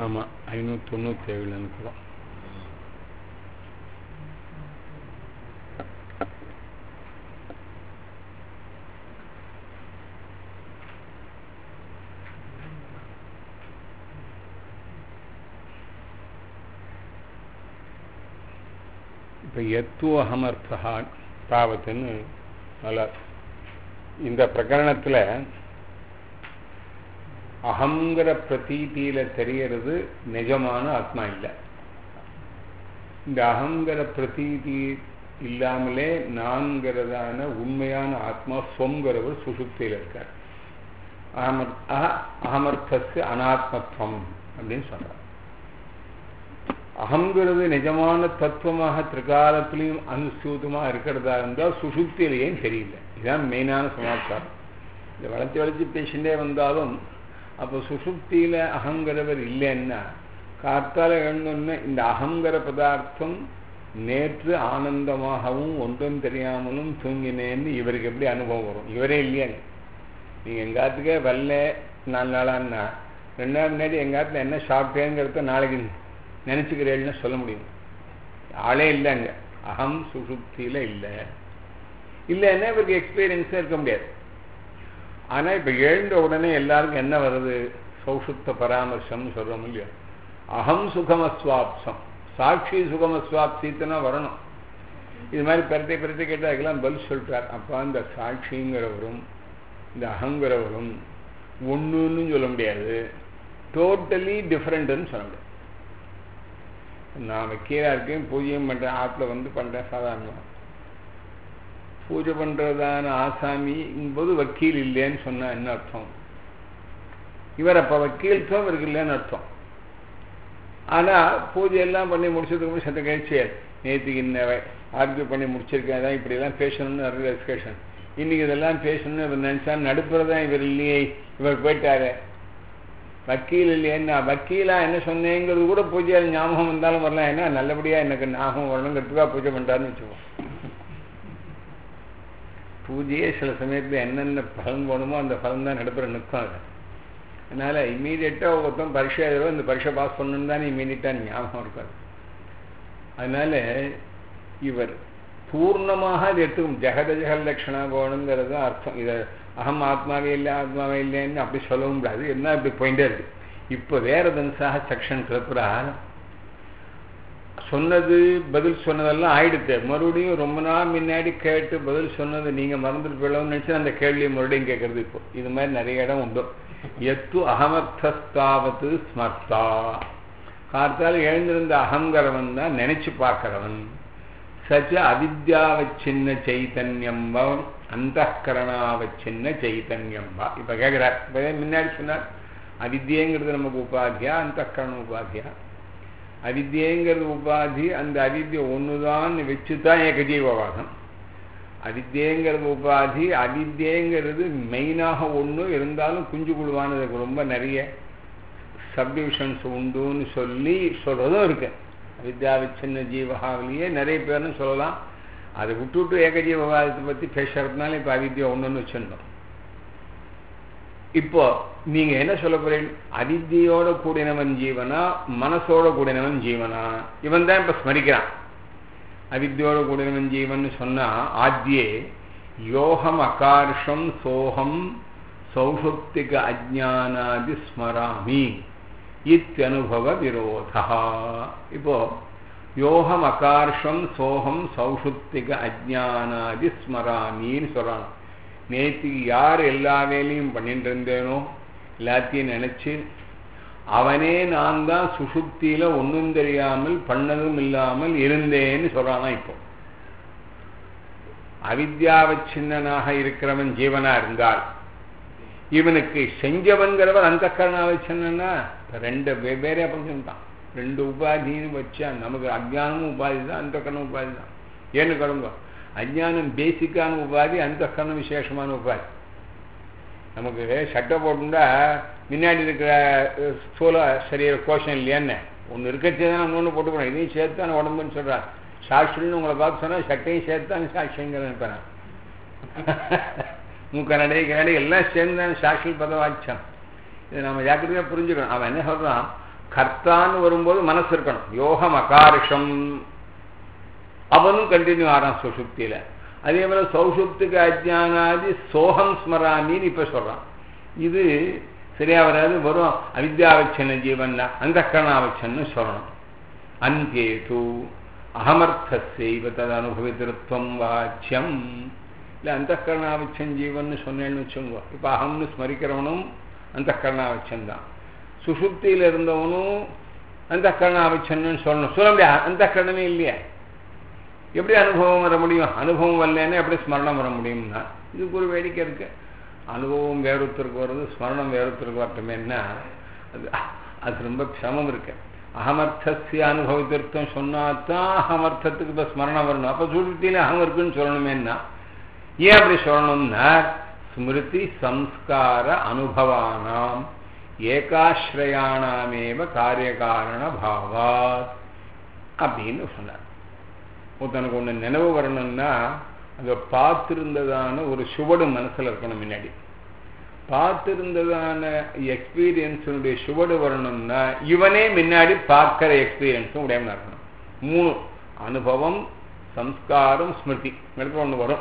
ஆமாம் ஐநூற்றி தொண்ணூற்றி ஏழு நினைக்கிறோம் இப்போ எத்து அகமர்த்தா தாவத்துன்னு நல்லா இந்த பிரகரணத்தில் அகங்கிற பிரதீதியில தெரியறது நிஜமான ஆத்மா இல்லை இந்த அகங்கிற பிரதீதி இல்லாமலே நான்கிறதான உண்மையான ஆத்மா சொங்கிறவர் சுசுப்தியில் இருக்கார் அகமர் அகமர்த்தத்து அனாத்மத்துவம் அப்படின்னு சொல்றார் அகங்கிறது நிஜமான தத்துவமாக திரிகாலத்திலையும் அனுசூதமாக இருக்கிறதா இருந்தால் சுசுப்தியிலேயும் தெரியல இதுதான் மெயினான சமாச்சாரம் இந்த வளர்ச்சி வளர்ச்சி பேசிட்டே வந்தாலும் அப்போ சுசுப்தியில் அகங்கிறவர் இல்லைன்னா காத்தால எழுந்தோன்னு இந்த அகங்கிற பதார்த்தம் நேற்று ஆனந்தமாகவும் ஒன்றும் தெரியாமலும் தூங்கினேன்னு இவருக்கு எப்படி அனுபவம் வரும் இவரே இல்லையா நீங்கள் எங்காத்துக்கே வரல நாலு நாளான்னா ரெண்டு நாள் முன்னாடி எங்காத்துல என்ன சாப்பிட்டேங்கிறத நாளைக்கு நினச்சிக்கிறேன்னு சொல்ல முடியும் ஆளே இல்லைங்க அகம் சுசுப்தியில் இல்லை இல்லைன்னா இவருக்கு எக்ஸ்பீரியன்ஸே இருக்க முடியாது ஆனால் இப்போ எழுந்த உடனே எல்லாருக்கும் என்ன வருது சௌசுத்த பராமர்சம் சொல்கிறோம் இல்லையா அகம் சுகமஸ்வாப்சம் சாட்சி சுகமஸ்வாப்சித்தனா வரணும் இது மாதிரி பெருத்தை பெருத்தை கேட்டால் அதுக்கெல்லாம் பதில் சொல்லிட்டார் அப்போ இந்த சாட்சிங்கிறவரும் இந்த அகங்கிறவரும் ஒன்றுன்னு சொல்ல முடியாது டோட்டலி டிஃப்ரெண்ட்டுன்னு சொல்ல முடியாது நான் வைக்கீரா இருக்கேன் பூஜையும் பண்ணுறேன் ஆற்றுல வந்து பண்ணுறேன் சாதாரணமாக பூஜை பண்ணுறதான ஆசாமிங்கும்போது வக்கீல் இல்லைன்னு சொன்னால் என்ன அர்த்தம் இவர் அப்போ வக்கீல் தான் இவருக்கு இல்லைன்னு அர்த்தம் ஆனால் பூஜை எல்லாம் பண்ணி முடிச்சதுக்கு முன்னாடி சத்த கழிச்சு நேற்றுக்கு இன்ன ஆர்கியூ பண்ணி முடிச்சிருக்கேன் அதான் இப்படிலாம் பேசணும்னு நிறைய டிஸ்கஷன் இன்னைக்கு இதெல்லாம் பேசணும்னு இவர் நினச்சா நடுப்புறதான் இவர் இல்லையே இவர் போயிட்டாரு வக்கீல் இல்லையேன்னா வக்கீலா என்ன சொன்னேங்கிறது கூட பூஜையால் ஞாபகம் வந்தாலும் வரலாம் ஏன்னா நல்லபடியாக எனக்கு ஞாபகம் வரணுங்கிறதுக்காக பூஜை பண்ணுறாருன்னு வச்சுக்கோம் பூஜையே சில சமயத்தில் என்னென்ன பலன் வேணுமோ அந்த பலன் தான் நடுப்புற நிற்கும் அது அதனால் இம்மீடியட்டாக ஒருத்தன் பரீட்சை எழுதுறோம் இந்த பரீட்சை பாஸ் பண்ணணும் தானே இம்மீடியட்டாக ஞாபகம் இருக்காது அதனால் இவர் பூர்ணமாக அது எடுத்துக்கும் ஜெகத ஜெகல் லட்சணா போகணுங்கிறது தான் அர்த்தம் இதை அகம் ஆத்மாவே இல்லை ஆத்மாவே இல்லைன்னு அப்படி சொல்லவும் முடியாது என்ன இப்படி போயிட்டே இருக்கு இப்போ வேற தனுசாக செக்ஷன் கிளப்புறா சொன்னது பதில் சொன்னதெல்லாம் ஆயிடுத்து மறுபடியும் ரொம்ப நாள் முன்னாடி கேட்டு பதில் சொன்னது நீங்கள் மறந்துட்டு போயிடலாம்னு நினச்சி அந்த கேள்வியை மறுபடியும் கேட்கறது இப்போ இது மாதிரி நிறைய இடம் உண்டு எத்து அகமர்த்தாவத்து ஸ்மர்த்தா கார்த்தால் எழுந்திருந்த அகங்கரவன் தான் நினைச்சு பார்க்கிறவன் சச்ச அவித்யாவச்சின்ன சைத்தன்யம் அந்த கரணாவச்சின்ன சைத்தன்யம் வா இப்போ கேட்குறார் இப்போ முன்னாடி சொன்னார் அவித்யங்கிறது நமக்கு உபாதியா அந்த கரண உபாதியா அவித்யங்கிறது உபாதி அந்த அவித்யை ஒன்று தான் வச்சு தான் ஏகஜீவவாதம் அவித்யங்கிறது உபாதி அவித்யங்கிறது மெயினாக ஒன்று இருந்தாலும் குஞ்சு குழுவானதுக்கு ரொம்ப நிறைய சப்டிவிஷன்ஸ் உண்டுன்னு சொல்லி சொல்கிறதும் இருக்கு அவித்யாவிச்சின்ன ஜீவகாவிலேயே நிறைய பேர்னு சொல்லலாம் அதை விட்டுவிட்டு ஏகஜீவவாதத்தை பற்றி பேசுறதுனால இப்போ அவித்யா ஒன்றுன்னு வச்சுருந்தோம் இப்போ நீங்க என்ன சொல்ல போறீங்க அவித்தியோட கூடினவன் ஜீவனா மனசோட கூடினவன் ஜீவனா இவன் தான் இப்ப ஸ்மரிக்கிறான் அவித்தியோட கூடினவன் ஜீவன் சொன்னா ஆத்தியே யோகம் அகார்ஷம் சோகம் சௌஷுப்திக அஜானாதி ஸ்மராமி இத்தனுபவ விரோதா இப்போ யோகம் அகார்ஷம் சோகம் சௌஷுப்திக அஜானாதி ஸ்மராமின்னு சொல்றான் நேற்றுக்கு யார் எல்லா வேலையும் பண்ணிட்டு இருந்தேனோ எல்லாத்தையும் நினைச்சு அவனே நான் தான் சுசுப்தியில ஒன்றும் தெரியாமல் பண்ணதும் இல்லாமல் இருந்தேன்னு சொல்றானா இப்போ அவித்யாவச்சின்னனாக இருக்கிறவன் ஜீவனா இருந்தால் இவனுக்கு செஞ்சவன்கிறவர் அந்த கரணாவச்சின்னா ரெண்டு வெவ்வேறு பிரச்சனை தான் ரெண்டு உபாதின்னு வச்சா நமக்கு அஜானமும் உபாதி தான் அந்த கரணம் உபாதி தான் ஏன்னு கருங்க அஜானம் பேசிக்கான உபாதி அந்த கரணம் விசேஷமான உபாதி நமக்கு சட்டை போட்டுண்டா முன்னாடி இருக்கிற ஸ்தூல சரீர கோஷம் இல்லையான்னு ஒன்று இருக்கச்சே தான் நம்ம ஒன்று போட்டுக்கணும் இதையும் சேர்த்து தான் உடம்புன்னு சொல்கிறார் சாட்சின்னு உங்களை பார்த்து சொன்னால் சட்டையும் சேர்த்து தான் சாட்சிங்கிற நினைப்பேன் மூக்கநடை கனடை எல்லாம் சேர்ந்து தான் சாட்சி பதம் வாய்ச்சான் இதை நம்ம ஜாக்கிரதையாக புரிஞ்சுக்கணும் அவன் என்ன சொல்கிறான் கர்த்தான்னு வரும்போது மனசு இருக்கணும் யோகம் அகாரிஷம் அவனும் கண்டினியூ ஆறான் சுஷுப்தியில அதே மாதிரி சௌஷுப்துக்கு அஜானாதி சோகம் ஸ்மராமின்னு இப்ப சொல்றான் இது சரியா வராது வரும் அவித்யாவச்சன ஜீவன்ல அந்த கரணாவச்சன்னு சொல்லணும் அந்தியேது அகமர்த்தசைவ தது அனுபவித்திருத்தம் வாச்சியம் இல்லை அந்த கரணாவச்சன் ஜீவன் சொன்னேன்னு வச்சுங்க இப்போ அகம்னு ஸ்மரிக்கிறவனும் அந்த கரணாவச்சன் தான் சுசுப்தியில் இருந்தவனும் அந்த கரணாவச்சன்னு சொல்லணும் சொல்ல முடியாது அந்த கரணமே இல்லையா எப்படி அனுபவம் வர முடியும் அனுபவம் வரலன்னா எப்படி ஸ்மரணம் வர முடியும்னா இதுக்கு ஒரு வேடிக்கை இருக்கு அனுபவம் வேறொருத்தருக்கு வருது ஸ்மரணம் வேறொருத்தருக்கு வரட்டுமேன்னா அது அது ரொம்ப சிரமம் இருக்கு அகமர்த்தசிய அனுபவத்திருத்தம் சொன்னாதான் அகமர்த்தத்துக்கு இப்போ ஸ்மரணம் வரணும் அப்போ சுருத்தியில அகம் இருக்குன்னு சொல்லணுமேன்னா ஏன் அப்படி சொல்லணும்னா ஸ்மிருதி சம்ஸ்கார அனுபவானாம் ஏகாஸ்ரயானாமேவ காரியகாரண பாவாத் அப்படின்னு சொன்னார் ஒருத்தனுக்கு ஒன்று நினைவு வரணும்னா அங்கே பார்த்துருந்ததான ஒரு சுவடு மனசில் இருக்கணும் முன்னாடி பார்த்துருந்ததான எக்ஸ்பீரியன்ஸுடைய சுவடு வரணும்னா இவனே முன்னாடி பார்க்கிற எக்ஸ்பீரியன்ஸும் உடையவனா இருக்கணும் மூணு அனுபவம் சம்ஸ்காரம் ஸ்மிருதி எடுத்து ஒன்று வரும்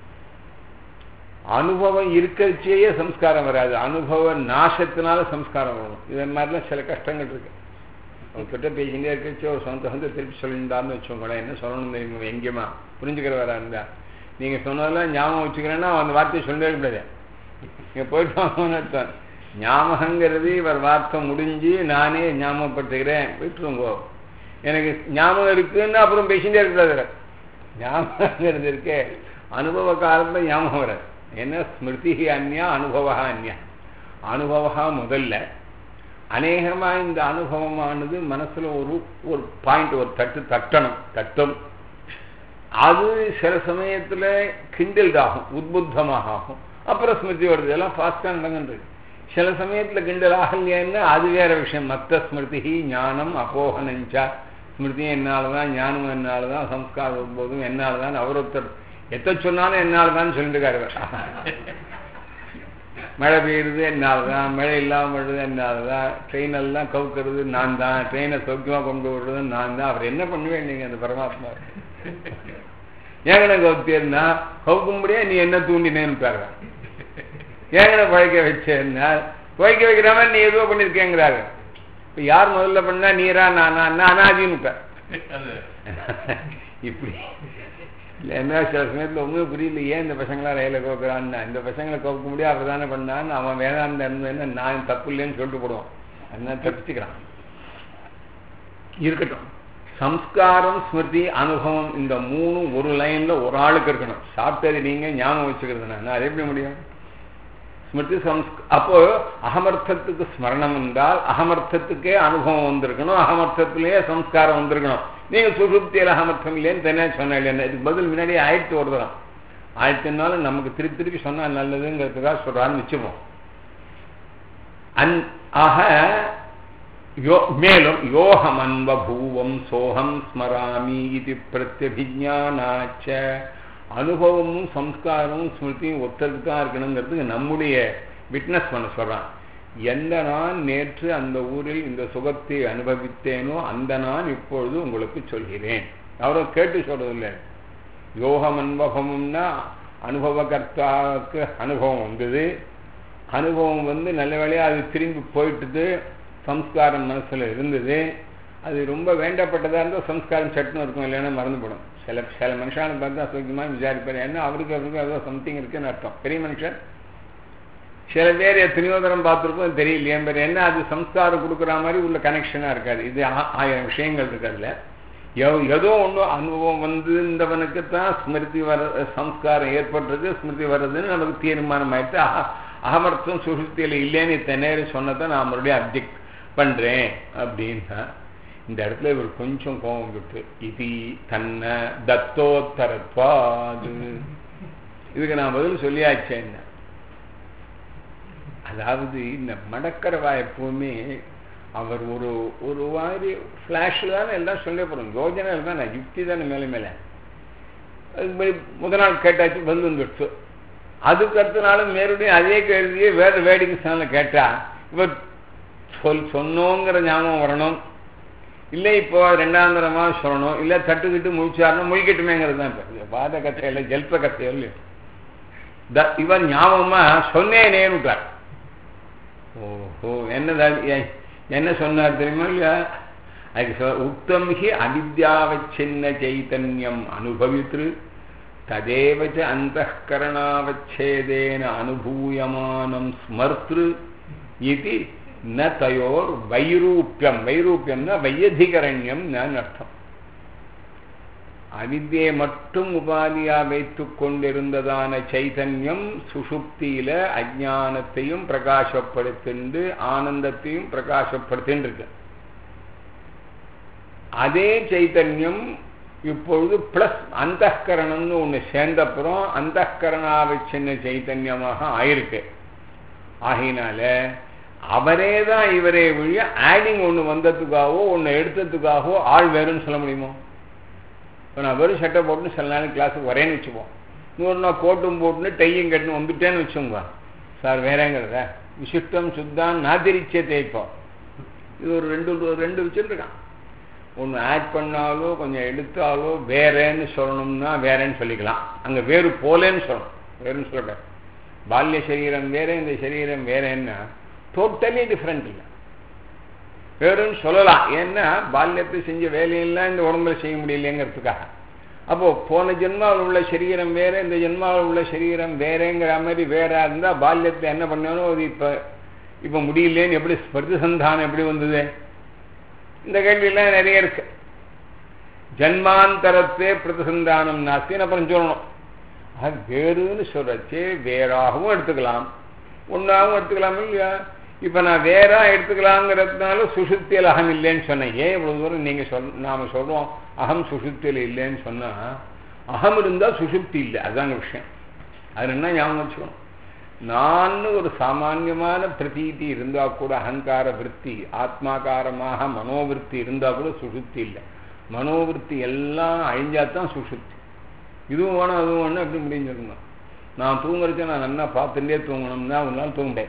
அனுபவம் இருக்கிறச்சேயே சம்ஸ்காரம் வராது அனுபவ நாசத்தினால சம்ஸ்காரம் வரும் இது மாதிரிலாம் சில கஷ்டங்கள் இருக்கு அவங்ககிட்ட பேசிகிட்டே இருக்கச்சு ஒரு சொந்த சொந்த திருப்பி சொல்லியிருந்தாருன்னு வச்சுக்கோங்களேன் என்ன சொல்லணும் தெரியுமா எங்கேயுமா புரிஞ்சுக்கிறவரா இருந்தா நீங்கள் சொன்னதெல்லாம் ஞாபகம் வச்சுக்கிறேன்னா அந்த வார்த்தையை சொல்லவே கூடாது நீங்கள் போயிட்டு வாங்கன்னு அர்த்தம் ஞாபகங்கிறது இவர் வார்த்தை முடிஞ்சு நானே ஞாபகப்படுத்துகிறேன் விட்டுருங்கோ எனக்கு ஞாபகம் இருக்குன்னு அப்புறம் பேசிகிட்டே இருக்கக்கூடாது ஞாபகங்கிறது இருக்கே அனுபவ காலத்தில் ஞாபகம் வராது என்ன ஸ்மிருதி அந்நியா அனுபவா அந்நியா அனுபவா முதல்ல அநேகமாக இந்த அனுபவமானது மனசில் ஒரு ஒரு பாயிண்ட் ஒரு தட்டு தட்டணும் தட்டும் அது சில சமயத்தில் கிண்டல்ட் ஆகும் உத்புத்தமாக ஆகும் அப்புறம் ஸ்மிருதி வருது எல்லாம் ஃபாஸ்டாக நடந்துருக்கு சில சமயத்தில் கிண்டல் ஆகலையான்னா அது வேற விஷயம் மற்ற ஸ்மிருதி ஞானம் அபோகனஞ்சா ஸ்மிருதியும் என்னால் தான் ஞானம் என்னால் தான் சம்ஸ்காரம் போதும் என்னால் தான் அவர் ஒருத்தர் எத்த சொன்னாலும் என்னால் தான் சொல்லிட்டு மழை பெய்யுறது என்னால் தான் மழை இல்லாமல் வருது என்னால் தான் ட்ரெயின் எல்லாம் கவுக்கிறது நான் தான் ட்ரெயினை சௌக்கியமாக கொண்டு விடுறது நான் தான் அவர் என்ன பண்ணுவேன் நீங்கள் அந்த பரமாத்மா ஏங்கன கவுத்தியர்னா கவுக்கும்படியா நீ என்ன தூண்டினேன்னு பாரு ஏங்கன பழைக்க வச்சேன்னா துவைக்க வைக்கிற மாதிரி நீ எதுவோ பண்ணியிருக்கேங்கிறாரு இப்போ யார் முதல்ல பண்ணா நீரா நானா அனாதின்னு இப்படி இல்லை என்ன சில சமயத்தில் ஒன்றும் புரியல ஏன் இந்த பசங்களாம் ரயில கோக்குறான்னா இந்த பசங்களை கோக்க முடியாது அவர் தானே பண்ணான்னு அவன் வேதாந்த இருந்ததுன்னு நான் தப்பு இல்லைன்னு சொல்லிட்டு போடுவான் அதனால தப்பிச்சுக்கிறான் இருக்கட்டும் சம்ஸ்காரம் ஸ்மிருதி அனுபவம் இந்த மூணு ஒரு லைன்ல ஒரு ஆளுக்கு இருக்கணும் சாப்பிட்டது நீங்க ஞாபகம் வச்சுக்கிறது அது எப்படி முடியும் ஸ்மிருதி சம்ஸ்க அப்போ அகமர்த்தத்துக்கு ஸ்மரணம் என்றால் அகமர்த்தத்துக்கே அனுபவம் வந்திருக்கணும் அகமர்த்தத்திலேயே சம்ஸ்காரம் வந்திருக்கணும் நீங்க சுசுப்தியில் அகமர்த்தம் இல்லைன்னு தனியாக சொன்ன இல்லைன்னு இதுக்கு பதில் முன்னாடியே ஆயிரத்து வருதான் ஆயிரத்துனாலும் நமக்கு திருப்பி திருப்பி சொன்னா நல்லதுங்கிறதுக்காக சொல்றான்னு வச்சுப்போம் அன் ஆக யோ மேலும் யோகம் அன்பபூவம் சோகம் ஸ்மராமி இது பிரத்யபிஜானாச்ச அனுபவமும் சம்ஸ்காரமும் ஸ்மிருதியும் ஒத்தருக்கு தான் இருக்கணுங்கிறதுக்கு நம்முடைய விட்னஸ் பண்ண சொல்றான் எந்த நான் நேற்று அந்த ஊரில் இந்த சுகத்தை அனுபவித்தேனோ அந்த நான் இப்பொழுது உங்களுக்கு சொல்கிறேன் அவரும் கேட்டு சொல்றதில்லை யோகம் அனுபவம்னா அனுபவகர்த்தாவுக்கு அனுபவம் வந்தது அனுபவம் வந்து நல்ல வேலையாக அது திரும்பி போயிட்டுது சம்ஸ்காரம் மனசில் இருந்தது அது ரொம்ப வேண்டப்பட்டதாக இருந்தால் சம்ஸ்காரம் சட்டுன்னு இருக்கும் இல்லைன்னா மறந்துவிடும் சில சில மனுஷான பார்த்தா சௌக்கியமாக விசாரிப்பார் ஏன்னா அவருக்கு அவருக்கு ஏதோ சம்திங் இருக்குன்னு அர்த்தம் பெரிய மனுஷன் சில பேர் எத்தனையோ தரம் பார்த்துருப்போம் தெரியலையே பேர் என்ன அது சம்ஸ்காரம் கொடுக்குற மாதிரி உள்ள கனெக்ஷனாக இருக்காது இது ஆயிரம் விஷயங்கள் இருக்கிறதுல ஏதோ ஒன்று அனுபவம் வந்திருந்தவனுக்கு தான் ஸ்மிருதி வர சம்ஸ்காரம் ஏற்படுறது ஸ்மிருதி வர்றதுன்னு நமக்கு தீர்மானம் ஆயிட்டு அகமர்த்தம் சுசுத்தியில் இல்லைன்னு இத்தனை நேரம் சொன்னதை நான் மறுபடியும் அப்ஜெக்ட் பண்ணுறேன் அப்படின்னா இந்த இடத்துல இவர் கொஞ்சம் கோபம் விட்டு இது தன்னை தத்தோத்தரத்வாது இதுக்கு நான் பதில் சொல்லியாச்சேன் அதாவது இந்த மடக்கரவா எப்பவுமே அவர் ஒரு ஒரு மாதிரி ஃப்ளாஷில் தானே எல்லாம் சொல்ல போகிறோம் யோஜனை தானே யுக்தி தானே மேலே மேலே முத நாள் கேட்டாச்சு வந்து வந்துடுச்சு அதுக்கு அடுத்த நாளும் மறுபடியும் அதே கேள்வியே வேறு வேடிக்கை சேனலில் கேட்டா இவர் சொல் சொன்னோங்கிற ஞாபகம் வரணும் இல்லை இப்போ ரெண்டாம் தரமாக சொல்லணும் இல்லை தட்டுக்கிட்டு முழிச்சாருன்னா முழிக்கட்டுமேங்கிறது தான் இப்போ வாத கத்தை இல்லை ஜல்ப கத்தையோ இல்லையோ த இவர் ஞாபகமா சொன்னேனேன்னு விட்டார் ஓஹோ என்னதா ஏ- என்ன சொன்னார் தெரியுமா இல்லையா அதுக்கு சொ உக்தம் ஹி அவித்யாவச்சின்ன சைத்தன்யம் அனுபவித்து ததேவச்ச அந்தகரணாவச்சேதேன அனுபூயமானம் ஸ்மர்த்ரு இது ந தயோர் வைரூப்பியம் வைரூப்பியம்னா வையதிகரண்யம் நான் அர்த்தம் அவித்யை மட்டும் உபாதியா வைத்துக் கொண்டிருந்ததான சைதன்யம் சுஷுப்தியில அஜானத்தையும் பிரகாசப்படுத்திண்டு ஆனந்தத்தையும் பிரகாசப்படுத்தின்னு இருக்கு அதே சைத்தன்யம் இப்பொழுது பிளஸ் அந்தகரணம்னு ஒன்று சேர்ந்தப்புறம் அந்தகரணாவிச்சின்ன சைத்தன்யமாக ஆயிருக்கு ஆகையினால அவரே தான் இவரே வழிய ஆடிங் ஒன்று வந்ததுக்காகவோ ஒன்று எடுத்ததுக்காகவோ ஆள் வேறுன்னு சொல்ல முடியுமோ இப்போ நான் வெறும் சட்டை போட்டுன்னு சில நாள் கிளாஸுக்கு வரேன்னு வச்சுப்போம் இன்னொரு நாள் கோட்டும் போட்டுன்னு டையும் கட்டுன்னு வந்துட்டேன்னு வச்சுங்க சார் வேறேங்கிறத விசிஷ்டம் சுத்தான் நாதிரிச்சே தேய்ப்போம் இது ஒரு ரெண்டு ஒரு ரெண்டு வச்சுருக்கான் ஒன்று ஆட் பண்ணாலோ கொஞ்சம் எடுத்தாலோ வேறேன்னு சொல்லணும்னா வேறேன்னு சொல்லிக்கலாம் அங்கே வேறு போலேன்னு சொல்லணும் வேறுன்னு சொல்லக்கூடாது பால்ய சரீரம் வேற இந்த சரீரம் வேறேன்னா டோட்டலி டிஃப்ரெண்ட் இல்லை வேறுன்னு சொல்லலாம் ஏன்னா பால்யத்தை செஞ்ச வேலையெல்லாம் இந்த உடம்புல செய்ய முடியலைங்கிறதுக்காக அப்போ போன ஜென்மாவில் உள்ள சரீரம் வேற இந்த ஜென்மாவில் உள்ள சரீரம் வேறேங்கிற மாதிரி வேற இருந்தா பால்யத்தை என்ன பண்ணணும் அது இப்ப இப்ப முடியலேன்னு எப்படி பிரதிசந்தானம் எப்படி வந்தது இந்த கேள்வியெல்லாம் நிறைய இருக்கு ஜன்மாந்தரத்தே பிரதிசந்தானம் நாஸ்தின்னு அப்புறம் சொல்லணும் அது வேறுன்னு சொல்றச்சே வேறாகவும் எடுத்துக்கலாம் ஒன்றாகவும் எடுத்துக்கலாம் இல்லையா இப்ப நான் வேறா எடுத்துக்கலாங்கிறதுனால சுசுத்தியல் அகம் இல்லைன்னு சொன்னேன் ஏன் இவ்வளவு தூரம் நீங்க சொல் நாம சொல்றோம் அகம் சுசுத்தியல் இல்லைன்னு சொன்னா அகம் இருந்தா சுசுப்தி இல்லை அதுதாங்க விஷயம் அது என்ன ஞாபகம் வச்சுக்கணும் நான் ஒரு சாமான்யமான பிரதீதி இருந்தா கூட அகங்கார விற்பி ஆத்மாகாரமாக மனோவிற்பி இருந்தா கூட சுசுப்தி இல்லை மனோவிற்பி எல்லாம் அழிஞ்சாதான் சுசுப்தி இதுவும் வேணும் அதுவும் வேணும் எப்படி முடியும் சொல்லணும் நான் தூங்குறச்ச நான் நல்லா பார்த்துட்டே தூங்கணும்னா ஒரு நாள் தூங்கிட்டேன்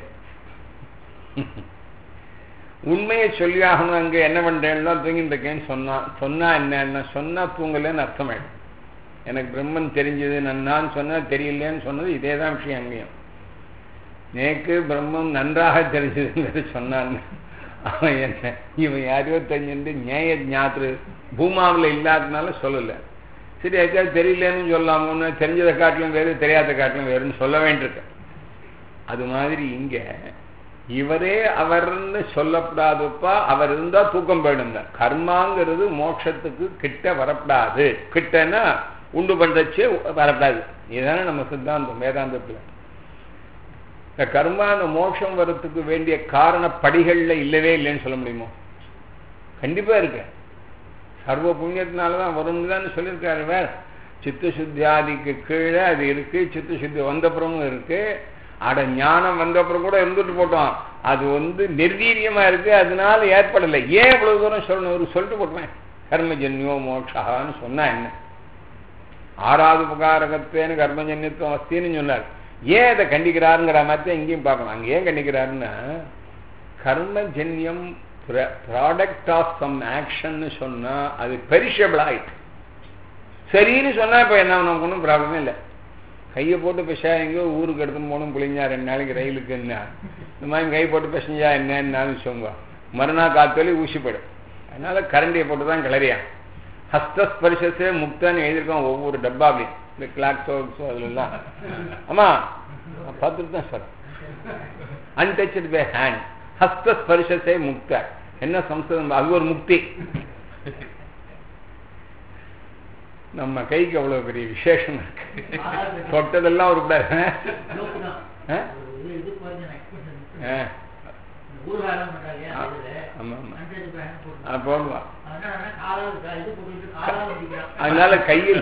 உண்மையை சொல்லி ஆகணும் அங்கே என்ன பண்றேன்னா தூங்கிட்டு இருக்கேன்னு சொன்னான் சொன்னா என்ன சொன்னா தூங்கலன்னு அர்த்தமாயிடும் எனக்கு பிரம்மன் தெரிஞ்சது நன்னான்னு சொன்னா தெரியலன்னு சொன்னது இதே தான் விஷயம் அங்கேயும் நேக்கு பிரம்மம் நன்றாக தெரிஞ்சதுங்கிறது சொன்னான் அவன் என்ன இவன் யாரையோ தெரிஞ்சுட்டு நியாய ஞாத்திரு பூமாவில் இல்லாததுனால சொல்லலை சரி யாருக்காவது தெரியலன்னு சொல்லாமன்னு தெரிஞ்சதை காட்டிலும் வேறு தெரியாத காட்டிலும் வேறுன்னு சொல்ல வேண்டியிருக்கு அது மாதிரி இங்க இவரே அவர்னு சொல்லப்படாதப்பா அவர் இருந்தா தூக்கம் போயிடும் கர்மாங்கிறது மோட்சத்துக்கு கிட்ட வரப்படாது கிட்டன்னா உண்டு பண்றச்சு வரப்படாது இதுதானே நம்ம சித்தாந்தம் வேதாந்தத்தில் இந்த கர்மா அந்த மோட்சம் வரத்துக்கு வேண்டிய காரண படிகள்ல இல்லவே இல்லைன்னு சொல்ல முடியுமோ கண்டிப்பா இருக்கு சர்வ புண்ணியத்தினால தான் வரும்னு தான் சொல்லியிருக்காரு வேற சித்த சுத்தியாதிக்கு கீழே அது இருக்கு சித்த சுத்தி வந்தப்புறமும் இருக்கு அட ஞானம் வந்தப்புறம் கூட இருந்துட்டு போட்டோம் அது வந்து நிர்வீரியமா இருக்கு அதனால ஏற்படலை ஏன் இவ்வளவு தூரம் சொல்லணும் ஒரு சொல்லிட்டு போட்டுவேன் கர்மஜன்யோ மோட்சான்னு சொன்னா என்ன ஆறாவது உபகாரகத்தேன்னு கர்மஜன்யத்துவம் அஸ்தின்னு சொன்னார் ஏன் அதை கண்டிக்கிறாருங்கிற மாதிரி தான் இங்கேயும் பார்க்கணும் அங்கே ஏன் கண்டிக்கிறாருன்னா கர்மஜன்யம் ப்ராடக்ட் ஆஃப் சம் ஆக்ஷன்னு சொன்னா அது பெரிஷபிள் ஆயிட்டு சரின்னு சொன்னா இப்போ என்ன நமக்கு ஒன்றும் ப்ராப்ளமே இல்லை கையை போட்டு பெஷா எங்கேயோ ஊருக்கு எடுத்துன்னு போகணும் புளிஞ்சா ரெண்டு நாளைக்கு ரயிலுக்கு என்ன இந்த மாதிரி கை போட்டு பெசஞ்சா என்னன்னு சொல்லுங்க மறுநாள் காத்தொலி ஊசிப்படும் அதனால கரண்டியை போட்டு தான் கிளறியா ஹஸ்தஸ்பரிசே முக்தான்னு எழுதியிருக்கோம் ஒவ்வொரு டப்பாவிலையும் இந்த கிளாக் சோக்ஸோ அதுலலாம் ஆமா பார்த்துட்டு தான் சார் அன்டச்சட் பை ஹேண்ட் ஹஸ்தஸ்பரிசே முக்த என்ன சம்ஸ்கிருதம் அது ஒரு முக்தி நம்ம கைக்கு அவ்வளவு பெரிய விசேஷம் இருக்கு தொட்டதெல்லாம் ஒரு கூடாது போடுவா அதனால கையில்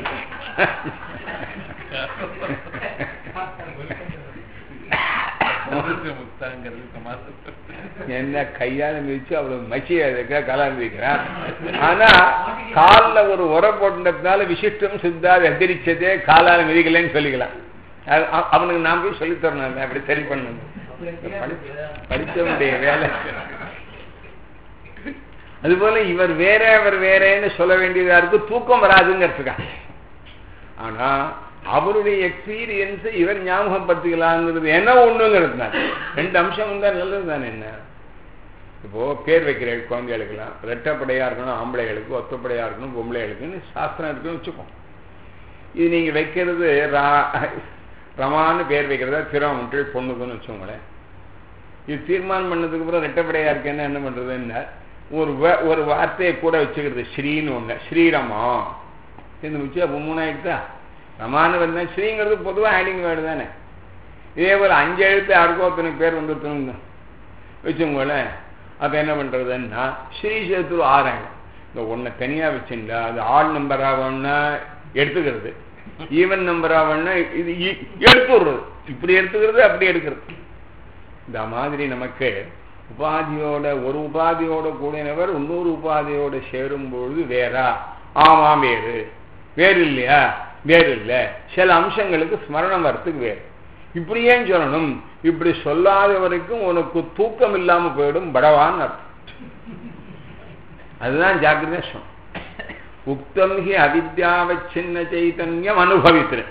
என்ன கையால மிதிச்சு அவ்வளவு மச்சி அதுக்கா கலாம் மிதிக்கிறான் ஆனா காலில் ஒரு உரை போட்டதுனால விசிஷ்டம் சித்தா எதிரிச்சதே காலால மிதிக்கலன்னு சொல்லிக்கலாம் அவனுக்கு நான் போய் சொல்லித்தரணும் அப்படி சரி பண்ணணும் படித்தவனுடைய வேலை அதுபோல இவர் வேற அவர் வேறேன்னு சொல்ல வேண்டியதா இருக்கு தூக்கம் வராதுங்கிறதுக்காக ஆனா அவருடைய எக்ஸ்பீரியன்ஸை இவர் ஞாபகப்படுத்திக்கலாங்கிறது என்ன ஒண்ணுங்கிறதுனால ரெண்டு அம்சம் வந்தா நல்லது தானே என்ன இப்போ பேர் வைக்கிற குழந்தைகளுக்கெல்லாம் ரெட்டப்படையா இருக்கணும் ஆம்பளைகளுக்கு ஒத்தப்படையா இருக்கணும் பொம்பளைகளுக்குன்னு சாஸ்திரம் இருக்குன்னு வச்சுக்கோம் இது நீங்க வைக்கிறது ரா ரமான்னு பேர் வைக்கிறதா திறமட்டு பொண்ணுக்குன்னு வச்சுக்கோங்களேன் இது தீர்மானம் பண்ணதுக்கு அப்புறம் ரெட்டப்படையா இருக்கேன்னா என்ன பண்றதுன்னா ஒரு ஒரு வார்த்தையை கூட வச்சுக்கிறது ஸ்ரீன்னு ஒண்ணு ஸ்ரீரமா இந்த வச்சு அப்போ மூணாயிடுதா ரமானு வந்தா ஸ்ரீங்கிறது பொதுவாக ஆடிங் வேர்டு தானே இதே போல் அஞ்சு எழுத்து யாருக்கோ ஒருத்தனுக்கு பேர் வந்துருத்தணுங்க வச்சுங்களேன் அப்போ என்ன பண்ணுறதுன்னா ஸ்ரீ சேர்த்து ஆறாயிரம் இந்த ஒன்றை தனியாக வச்சுட்டா அது ஆள் நம்பராக வேணா எடுத்துக்கிறது ஈவன் நம்பராக வேணா இது எடுத்து விடுறது இப்படி எடுத்துக்கிறது அப்படி எடுக்கிறது இந்த மாதிரி நமக்கு உபாதியோட ஒரு உபாதியோட கூடினவர் இன்னொரு உபாதியோட சேரும் பொழுது வேறா ஆமாம் வேறு வேறு இல்லையா வேறு இல்லை சில அம்சங்களுக்கு ஸ்மரணம் வரத்துக்கு வேறு இப்படி ஏன் சொல்லணும் இப்படி சொல்லாத வரைக்கும் உனக்கு தூக்கம் இல்லாம போயிடும் படவான்னு அர்த்தம் அதுதான் ஜாக்கிரதேஷம் உக்தம் ஹி அவித்யாவச்சின்ன சைத்தன்யம் அனுபவித்திரு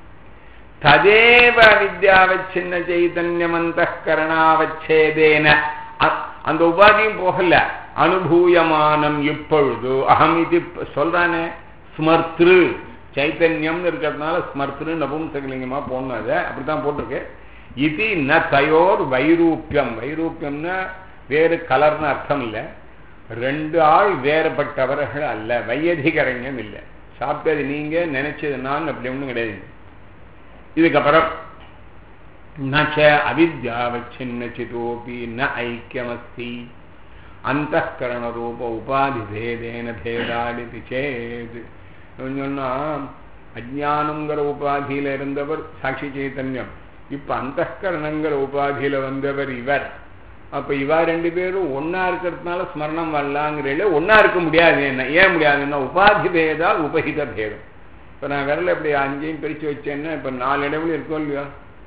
ததேவ அவித்யாவச்சின்ன சைத்தன்யம் அந்த கரணாவச்சேதேன அந்த உபாதியும் போகல அனுபூயமானம் இப்பொழுது அகம் இது சொல்றானே ஸ்மர்த்ரு சைத்தன்யம்னு இருக்கிறதுனால ஸ்மர்த்ரு நபும்சகலிங்கமா போடணும் அதை அப்படித்தான் போட்டிருக்கு இது ந தயோர் வைரூப்பியம் வைரூப்பியம்னா வேறு கலர்னு அர்த்தம் இல்லை ரெண்டு ஆள் வேறுபட்டவர்கள் அல்ல வையதிகரண்யம் இல்லை சாப்பிட்டது நீங்க நினைச்சது நான் அப்படி ஒன்றும் கிடையாது இதுக்கப்புறம் நச்ச அவித்யாவச்சின்ன சிதோபி ந ஐக்கியமஸ்தி அந்த கரணரூப உபாதி பேதேன பேதாடித்து சேது சொன்னா அஜானங்கிற உபாதியில இருந்தவர் சாட்சி சைத்தன்யம் இப்ப அந்த கரணங்கிற உபாதியில வந்தவர் இவர் அப்ப இவா ரெண்டு பேரும் ஒன்னா இருக்கிறதுனால ஸ்மரணம் வரலாங்கிறதுல ஒன்னா இருக்க முடியாது என்ன ஏன் முடியாதுன்னா உபாதி பேதா உபகித பேதம் இப்ப நான் விரல இப்படி அஞ்சையும் பிரிச்சு வச்சேன்னா இப்ப நாலு இடைவெளி இருக்கும் இல்லையா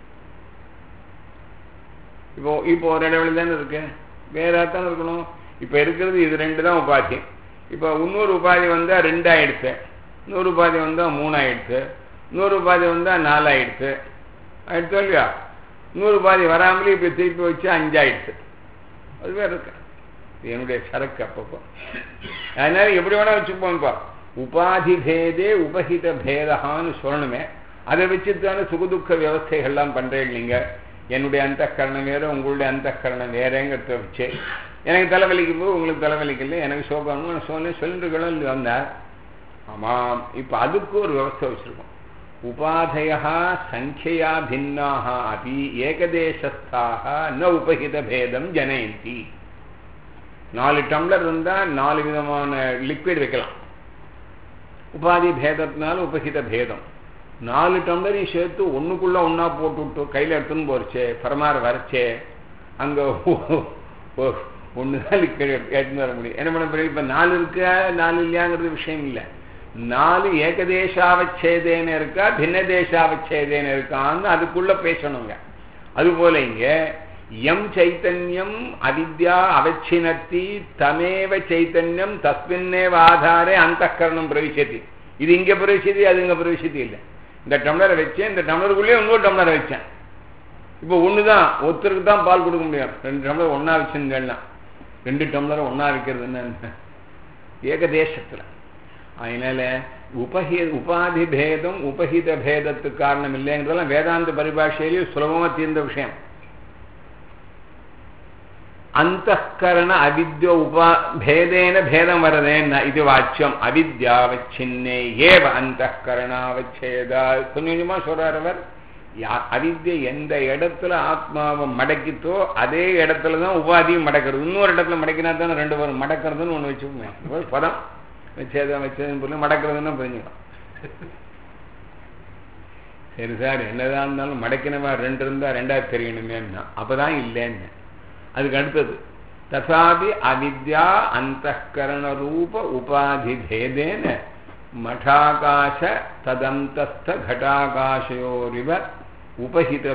இப்போ இப்போ ஒரு இடைவெளி தானே இருக்கு வேற தானே இருக்கணும் இப்ப இருக்கிறது இது ரெண்டு தான் உபாதி இப்ப இன்னொரு உபாதி வந்தா ரெண்டு ஆயிடுச்சு இன்னொரு உபாதி வந்தா மூணு ஆயிடுச்சு இன்னொரு உபாதி வந்தா நாலு ஆயிடுச்சு ஆயிடுச்சோ இல்லையா இன்னொரு உபாதி வராமலே இப்ப திருப்பி வச்சு அஞ்சாயிடுச்சு அதுவே இருக்கு என்னுடைய சரக்கு அப்பப்போ அதனால எப்படி வேணா வச்சுப்போம்ப்பா உபாதி பேதே உபகித பேதகான்னு சொல்லணுமே அதை வச்சுத்தானே சுகதுக்க வியவஸ்தைகள்லாம் பண்றீங்க நீங்க என்னுடைய அந்த கரணம் வேற உங்களுடைய அந்த கரணம் வேறங்கிறத வச்சு எனக்கு தலைவலிக்கும் போது உங்களுக்கு தலைவலிக்கல எனக்கு சோகம் நான் சொன்னேன் சொல்லிட்டுகளும் வந்தார் ஆமாம் இப்போ அதுக்கு ஒரு வியவஸ்தை வச்சிருக்கோம் உபாதயா சங்கியா பின்னாக அபி ஏகதேசஸ்தாக ந உபகித பேதம் ஜனயந்தி நாலு டம்ளர் இருந்தால் நாலு விதமான லிக்விட் வைக்கலாம் உபாதி பேதத்தினால உபகித பேதம் நாலு டம்ளரையும் சேர்த்து ஒண்ணுக்குள்ள ஒன்னா போட்டு விட்டு கையில எடுத்துன்னு போறச்சே பரமாற வரைச்சே அங்க ஒண்ணுதான் லிக்விட் எடுத்துன்னு வர முடியும் என்ன பண்ண முடியும் இப்ப நாலு இருக்கா நாலு இல்லையாங்கிறது விஷயம் இல்லை நாலு ஏகதேசாவச்சேதேன்னு இருக்கா பின்னதேசாவச்சேதேன்னு இருக்கான்னு அதுக்குள்ள பேசணுங்க அதுபோல இங்க எம் சைத்தன்யம் அவித்யா அவச்சினத்தி தமேவ சைத்தன்யம் தஸ்மின்னேவ ஆதாரே அந்த கரணம் பிரவிசதி இது இங்க பிரவிசதி அது இங்க பிரவிசதி இல்லை இந்த டம்ளரை வச்சேன் இந்த டம்ளருக்குள்ளேயே இன்னொரு டம்ளரை வச்சேன் இப்போ ஒண்ணுதான் ஒருத்தருக்கு தான் பால் கொடுக்க முடியும் ரெண்டு டம்ளர் ஒன்னா வச்சுருந்தேன்னா ரெண்டு டம்ளர் ஒன்னா வைக்கிறது என்ன ஏகதேசத்துல அதனால உபஹி உபாதி பேதம் உபஹித பேதத்துக்கு காரணம் இல்லைங்கிறதெல்லாம் வேதாந்த பரிபாஷையிலேயே சுலபமா தீர்ந்த விஷயம் ಅಂತಃಕರಣ ಅವಿದ್ಯ ಉಪಾ ಭೇದೇನ ಭೇದಂ ವರದೇನ ಇದು ವಾಚ್ಯಂ அவித்யாவச்சின்னே ஏவ அந்தಃகரணாவச்சேத கொஞ்சம் கொஞ்சமா சொல்றார் அவர் அவித்யை எந்த இடத்துல ஆத்மாவை மடக்கித்தோ அதே இடத்துல தான் உபாதியும் மடக்கிறது இன்னொரு இடத்துல மடக்கினா தானே ரெண்டு பேரும் மடக்கிறதுன்னு ஒன்று வச்சுக்கோங்க பதம் வச்சேதம் வச்சதுன்னு பொருள் மடக்கிறதுன்னு புரிஞ்சுக்கலாம் சரி சார் என்னதான் இருந்தாலும் மடக்கினவா ரெண்டு இருந்தா ரெண்டாவது தெரியணுமேன்னா அப்பதான் இல்லைன்னு அதுக்கு அடுத்தது தசாபி அவித்யா அந்த ரூப உபாதி பேதேன மடாகாச ததந்தஸ்த கட்டாகாசயோரிவ உபஹித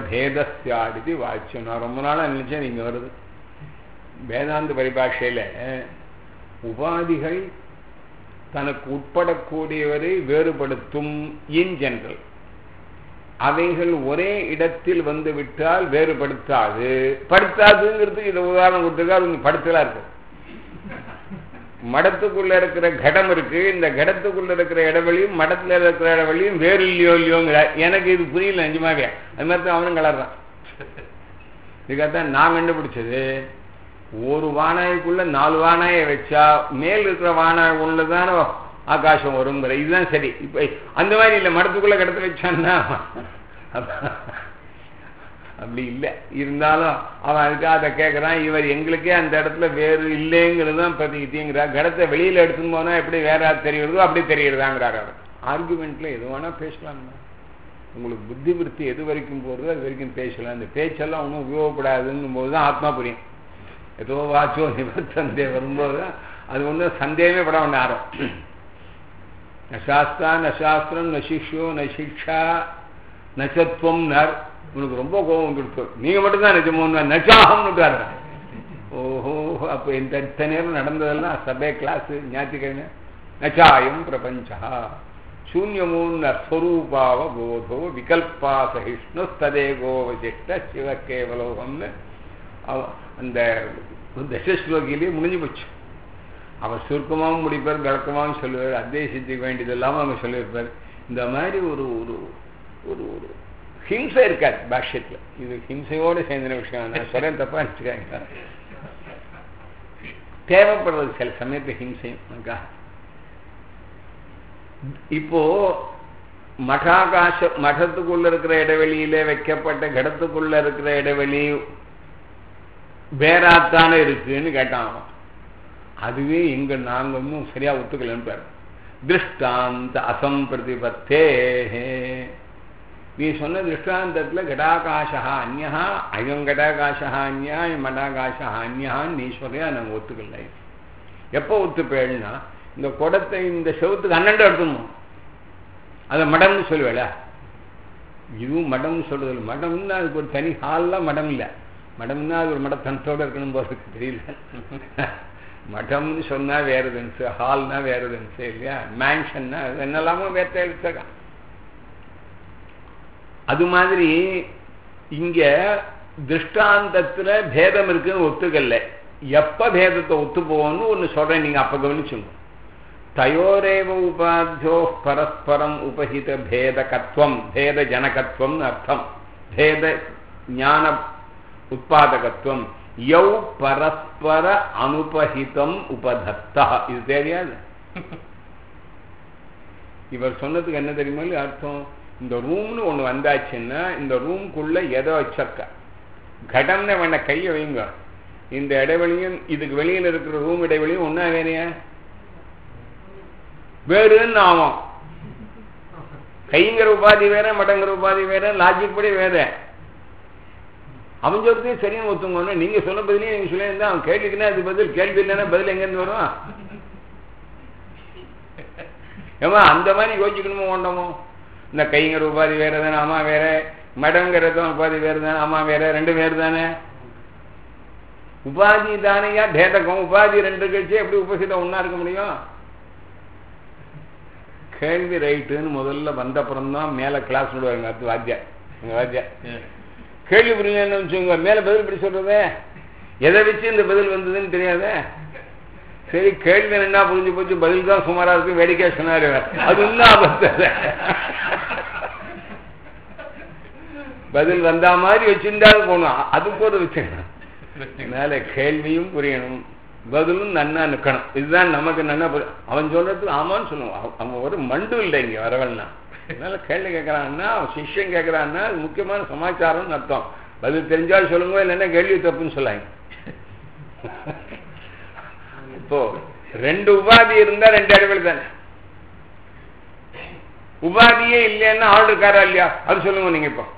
பேதஸ்யாடிதி வாட்சியம் நான் ரொம்ப நாளாக நினைச்சேன் நீங்க வருது வேதாந்த பரிபாஷையில உபாதிகள் தனக்கு உட்படக்கூடியவரை வேறுபடுத்தும் இன் ஜெனரல் அவைகள் ஒரே இடத்தில் வந்து விட்டால் வேறுபடுத்தாது படுத்தாதுங்கிறதுக்கு இதை உதாரணம் கொடுத்துருக்கா அது படுத்தலா இருக்கு மடத்துக்குள்ள இருக்கிற கடம் இருக்கு இந்த கடத்துக்குள்ள இருக்கிற இடைவெளியும் மடத்துல இருக்கிற இடைவெளியும் வேறு இல்லையோ இல்லையோங்கிற எனக்கு இது புரியல நிஜமாவே அது மாதிரி தான் அவனும் கலர்றான் இதுக்காகத்தான் நான் கண்டுபிடிச்சது ஒரு வானாய்க்குள்ள நாலு வானாயை வச்சா மேல் இருக்கிற வானாய் உள்ளதான ஆகாசம் வருங்கிற இதுதான் சரி இப்ப அந்த மாதிரி இல்லை மடத்துக்குள்ள கடத்த வச்சான்னா அப்படி இல்லை இருந்தாலும் அவன் அதுக்காக அதை கேட்குறான் இவர் எங்களுக்கே அந்த இடத்துல வேறு இல்லைங்கிறது தான் பிரதிகிட்டிங்கிறா கடத்தை வெளியில் எடுத்துன்னு போனால் எப்படி வேற தெரியுறதோ அப்படி தெரியுறதாங்கிறார் அவர் ஆர்குமெண்ட்டில் எது வேணால் பேசலாம் உங்களுக்கு புத்தி விருத்தி எது வரைக்கும் போகிறதோ அது வரைக்கும் பேசலாம் இந்த பேச்செல்லாம் ஒன்றும் உபயோகப்படாதுங்கும் போது தான் ஆத்மா புரியும் ஏதோ வாச்சோ நிவர்த்தந்தே வரும்போது தான் அது ஒன்றும் சந்தேகமே பட வேண்டாம் யாரும் நசாஸ்தா நசாஸ்திரம் ந சிஷ்யோ ந சிக்ஷா நச்சத்வம் நர் உனக்கு ரொம்ப கோபம் கொடுத்து நீங்க மட்டும்தான் நிஜமோன்னு நச்சாகம்னு ஓஹோ அப்போ இந்த இத்தனை நேரம் நடந்ததெல்லாம் சபை கிளாஸ் ஞாயிற்றுக்கிழமை நச்சாயம் பிரபஞ்சா சூன்யமூன்ன ஸ்வரூபாவ போதோ விகல்பா சகிஷ்ணு ததே கோவசிஷ்ட சிவ கேவலோகம்னு அந்த தசஸ்லோகியிலேயே முடிஞ்சு போச்சு அவர் சுருக்கமாகவும் முடிப்பார் விளக்கமாகவும் சொல்லுவார் அத்தியசித்துக்க வேண்டியது இல்லாமல் அவங்க சொல்லியிருப்பார் இந்த மாதிரி ஒரு ஒரு ஒரு ஒரு ஹிம்சை இருக்காது பாஷ்யத்தில் இது ஹிம்சையோடு சேர்ந்த விஷயம் நான் சொல்றேன் தப்பா நினச்சிக்காங்க தேவைப்படுறது சில சமயத்து ஹிம்சையும் இப்போ மடாகாச மடத்துக்குள்ள இருக்கிற இடைவெளியில வைக்கப்பட்ட கடத்துக்குள்ள இருக்கிற இடைவெளி வேறாத்தானே இருக்குன்னு கேட்டான் அதுவே எங்க நாங்க இன்னும் சரியா ஒத்துக்கலன்னு பாரு திருஷ்டாந்த அசம்பிரதிபத்தே நீ சொன்ன திருஷ்டாந்தத்துல கடாகாசா அந்யா அயம் கடாகாசா அந்யா மடாகாசா அந்யான்னு நீ சொல்றியா நாங்க ஒத்துக்கல எப்போ ஒத்துப்பேன்னா இந்த குடத்தை இந்த செவத்துக்கு அண்ணன் எடுத்துடணும் அதை மடம்னு சொல்லுவேல இதுவும் மடம்னு சொல்றது மடம்னா அதுக்கு ஒரு தனி ஹால்லாம் மடம் இல்லை மடம்னா அது ஒரு மடத்தனத்தோடு இருக்கணும் போறதுக்கு தெரியல மடம்னு சொன்னா வேற தினசு ஹால்னா வேற தினசு இல்லையா மேன்ஷன்னா என்னெல்லாமோ வேற எழுத்துருக்கான் அது மாதிரி இங்க திருஷ்டாந்தத்துல பேதம் இருக்குன்னு ஒத்துக்கல்ல எப்ப பேதத்தை ஒத்து போவோம்னு ஒன்னு சொல்றேன் நீங்க அப்ப கவனிச்சுங்க தயோரேவ உபாத்தியோ பரஸ்பரம் உபஹித பேதகத்துவம் பேத ஜனகத்துவம் அர்த்தம் பேத ஞான உற்பாதகத்துவம் யௌ பரஸ்பர அனுபஹிதம் உபதத்தா இது தெரியாது இவர் சொன்னதுக்கு என்ன தெரியுமா அர்த்தம் இந்த ரூம்னு ஒண்ணு வந்தாச்சுன்னா இந்த ரூம்குள்ள எதை வச்சிருக்க கடம்னு வேணா கையை வைங்க இந்த இடைவெளியும் இதுக்கு வெளியில இருக்கிற ரூம் இடைவெளியும் ஒன்னா வேறையா வேறுன்னு ஆகும் கைங்கிற உபாதி வேற மடங்கிற உபாதி வேற லாஜிக் படி வேற அவன் சொல்றதையும் சரியான ஒத்துங்க நீங்க சொன்ன பதிலையும் நீங்க சொல்லியிருந்தா அவன் கேள்விக்குன்னா அது பதில் கேள்வி இல்லைன்னா பதில் எங்கேருந்து வரும் ஏமா அந்த மாதிரி யோசிக்கணுமோ வேண்டாமோ இந்த கைங்கிற உபாதி வேற தானே ஆமா வேற மடங்கிறதும் உபாதி வேற தானே ஆமா வேற ரெண்டு பேர் தானே உபாதி தானையா பேதகம் உபாதி ரெண்டு கழிச்சு எப்படி உபசிதம் ஒன்னா இருக்க முடியும் கேள்வி ரைட்டுன்னு முதல்ல வந்தப்புறம் தான் மேல கிளாஸ் விடுவாங்க அது வாத்தியா எங்க வாத்தியா கேள்வி புரியலன்னு வச்சுங்க மேல பதில் இப்படி சொல்றதே எதை வச்சு இந்த பதில் வந்ததுன்னு தெரியாதே சரி கேள்வி என்ன புரிஞ்சு போச்சு பதில் தான் சுமாரா இருக்கு வேடிக்கை சொன்னாரு அது இன்னும் ஆபத்து பதில் வந்தா மாதிரி வச்சிருந்தாலும் போகணும் அதுக்கு ஒரு வச்சுக்கணும் அதனால கேள்வியும் புரியணும் பதிலும் நன்னா நிற்கணும் இதுதான் நமக்கு நன்னா அவன் சொல்றதுக்கு ஆமான்னு சொல்லுவான் அவன் ஒரு மண்டு இல்லை இங்க வரவன்னா அதனால கேள்வி கேட்கறான்னா அவன் சிஷ்யம் கேட்கறான்னா அது முக்கியமான சமாச்சாரம்னு அர்த்தம் பதில் தெரிஞ்சாலும் சொல்லுங்க இல்லைன்னா கேள்வி தப்புன்னு சொல்லாங்க இப்போ ரெண்டு உபாதி இருந்தா ரெண்டு இடைவெளி தானே உபாதியே இல்லைன்னா ஆள் இருக்காரா இல்லையா அது சொல்லுங்க நீங்க இப்போ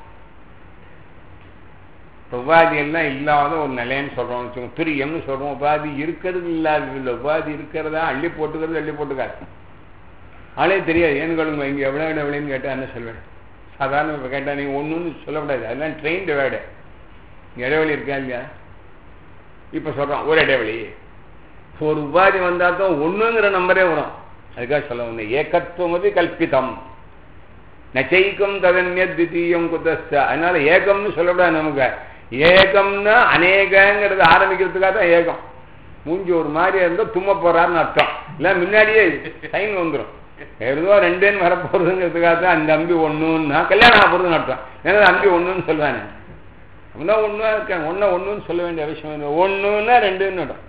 உபாதி எல்லாம் இல்லாத ஒரு நிலைன்னு சொல்றோம் வச்சுக்கோங்க துரியம்னு சொல்றோம் உபாதி இருக்கிறது இல்லாத இல்லை உபாதி இருக்கிறதா அள்ளி போட்டுக்கிறது அள்ளி போட்டுக்காது ஆளே தெரியாது ஏன்னு கேளுங்க இங்கே எவ்வளோ எவ்வளோன்னு கேட்டால் என்ன சொல்வேன் சாதாரண இப்போ கேட்டால் நீங்கள் ஒன்றுன்னு சொல்லக்கூடாது அதெல்லாம் ட்ரெயின்டு வேர்டு இடைவெளி இருக்கா இல்லையா இப்போ சொல்கிறோம் ஒரு இடைவெளி ஒரு உபாதி வந்தா தான் ஒண்ணுங்கிற நம்பரே வரும் அதுக்காக சொல்ல வந்தேன் ஏகத்துவமதி கல்பிதம் நச்சைக்கம் ததன்ய தித்தீயம் குதஸ்த அதனால ஏகம்னு சொல்லக்கூடாது நமக்கு ஏகம்னா அநேகங்கிறது ஆரம்பிக்கிறதுக்காக தான் ஏகம் மூஞ்சி ஒரு மாதிரி இருந்தால் தும்ம போறாருன்னு அர்த்தம் இல்லை முன்னாடியே சைன் வந்துடும் ஏதோ ரெண்டுன்னு வரப்போறதுங்கிறதுக்காக தான் அந்த அம்பி ஒண்ணுன்னா கல்யாணம் ஆக போறதுன்னு அர்த்தம் ஏன்னா அம்பி ஒண்ணுன்னு சொல்லுவானே அப்படின்னா ஒன்றா இருக்கேன் ஒன்றை ஒன்றுன்னு சொல்ல வேண்டிய அவசியம் இல்லை ஒன்றுன்னா ரெண்டுன்னு இடம்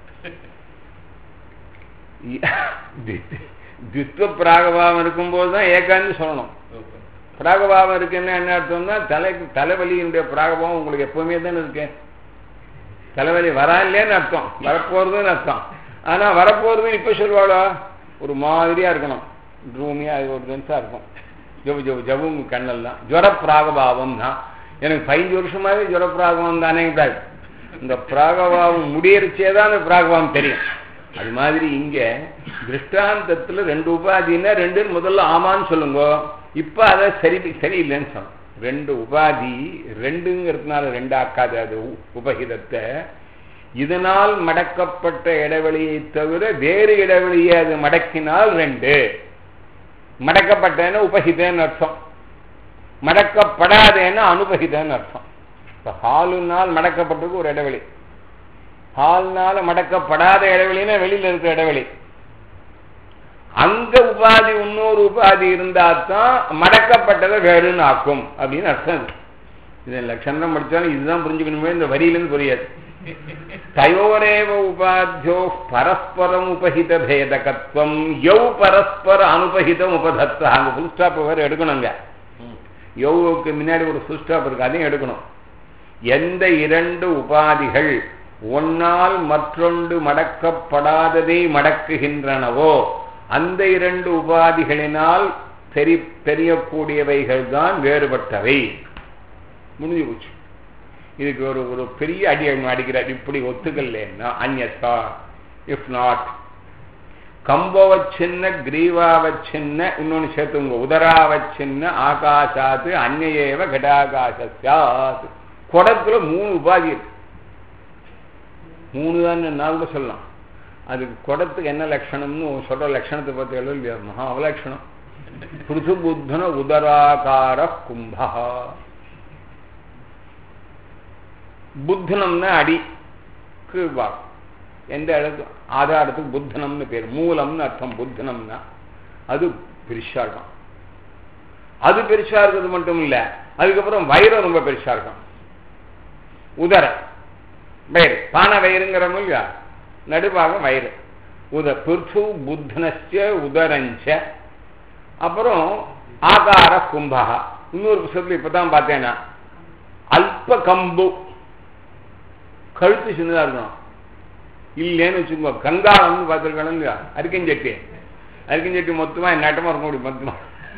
தித்வ பிராகபாவம் இருக்கும்போது தான் ஏகான்னு சொல்லணும் பிராகபாவம் இருக்குன்னா என்ன அர்த்தம்னா தலைக்கு தலைவலியினுடைய பிராகபாவம் உங்களுக்கு எப்பவுமே தானே இருக்கு தலைவலி வரா இல்லைன்னு அர்த்தம் வரப்போறதுன்னு அர்த்தம் ஆனா வரப்போறது இப்ப சொல்லுவாளா ஒரு மாதிரியா இருக்கணும் ரூமியா அது ஒரு டென்ஸா இருக்கும் ஜவு ஜவு ஜவுங்க கண்ணெல்லாம் ஜுவர பிராகபாவம் தான் எனக்கு பதினஞ்சு வருஷமாவே ஜுவர பிராகபாவம் தானே கூடாது இந்த பிராகபாவம் முடியறச்சே தான் அந்த பிராகபாவம் தெரியும் அது மாதிரி இங்க திருஷ்டாந்தத்துல ரெண்டு உபாதின்னா ரெண்டுன்னு முதல்ல ஆமான்னு சொல்லுங்க இப்ப அதை சரி சரியில்லைன்னு சொல்லணும் ரெண்டு உபாதி ரெண்டுங்கிறதுனால ரெண்டு ஆக்காது அது உபகிதத்தை இதனால் மடக்கப்பட்ட இடைவெளியை தவிர வேறு இடைவெளியை அது மடக்கினால் ரெண்டு மடக்கப்பட்டேன்னு உபகிதன்னு அர்த்தம் மடக்கப்படாதேன்னு அனுபகிதன்னு அர்த்தம் இப்போ ஹாலுனால் மடக்கப்பட்டதுக்கு ஒரு இடைவெளி ஹால்னால மடக்கப்படாத இடைவெளின்னா வெளியில இருக்கிற இடைவெளி அங்க உபாதி இன்னொரு உபாதி இருந்தா தான் மடக்கப்பட்டதை வேறுன்னு ஆக்கும் அப்படின்னு அர்த்தம் இது லட்சணம் படிச்சாலும் இதுதான் புரிஞ்சுக்கணுமே இந்த வரியிலிருந்து புரியாது தயோரேவ உபாத்தியோ பரஸ்பரம் உபஹித பேதகத்துவம் யௌ பரஸ்பர அனுபகிதம் உபதத்த அங்க ஃபுல் ஸ்டாப் வேறு எடுக்கணுங்க யௌவுக்கு முன்னாடி ஒரு ஃபுல் ஸ்டாப் இருக்கு அதையும் எடுக்கணும் எந்த இரண்டு உபாதிகள் ஒன்னால் மற்றொன்று மடக்கப்படாததை மடக்குகின்றனவோ அந்த இரண்டு உபாதிகளினால் தெரி தெரியக்கூடியவைகள் தான் வேறுபட்டவை முடிஞ்சு போச்சு இதுக்கு ஒரு ஒரு பெரிய அடி அடிக்கிறார் இப்படி ஒத்துக்கல்லேன்னா அந்யசா இஃப் நாட் கம்பவச்சின்ன கிரீவாவச்சின்ன இன்னொன்று சேர்த்துங்க உதராவச்சின்ன ஆகாஷாத்து அந்நேவ கடாகாசாத் குடத்துல மூணு உபாதி இருக்கு மூணு தான் நான் கூட சொல்லலாம் அதுக்கு குடத்துக்கு என்ன லட்சணம்னு சொல்ற லட்சணத்தை பத்தி எழுத இல்லையா மகா அவலட்சணம் பிருது புத்தன உதராகார கும்பா புத்தனம்னா அடி கீழ்பாகம் எந்த இடத்து ஆதாரத்துக்கு புத்தனம்னு பேர் மூலம்னு அர்த்தம் புத்தனம்னா அது பெருசா இருக்கும் அது பெருசா இருக்கிறது மட்டும் இல்ல அதுக்கப்புறம் வயிறம் ரொம்ப பெருசா இருக்கும் உதர வயிறு பானை வயிறுங்கிறோம் இல்லையா நடுபாகம் வயிறு உத பிருத்து புத்தனச்ச உதரஞ்ச அப்புறம் ஆகார கும்பா இன்னொரு புத்தகத்தில் இப்பதான் பார்த்தேன்னா அல்ப கம்பு கழுத்து சின்னதா இருக்கணும் இல்லைன்னு வச்சுக்கோ கங்காளம்னு பார்த்துருக்கணும் இல்லையா அரிக்கஞ்சட்டி அரிக்கஞ்சட்டி மொத்தமா நட்டமா இருக்க முடியும் மொத்தமா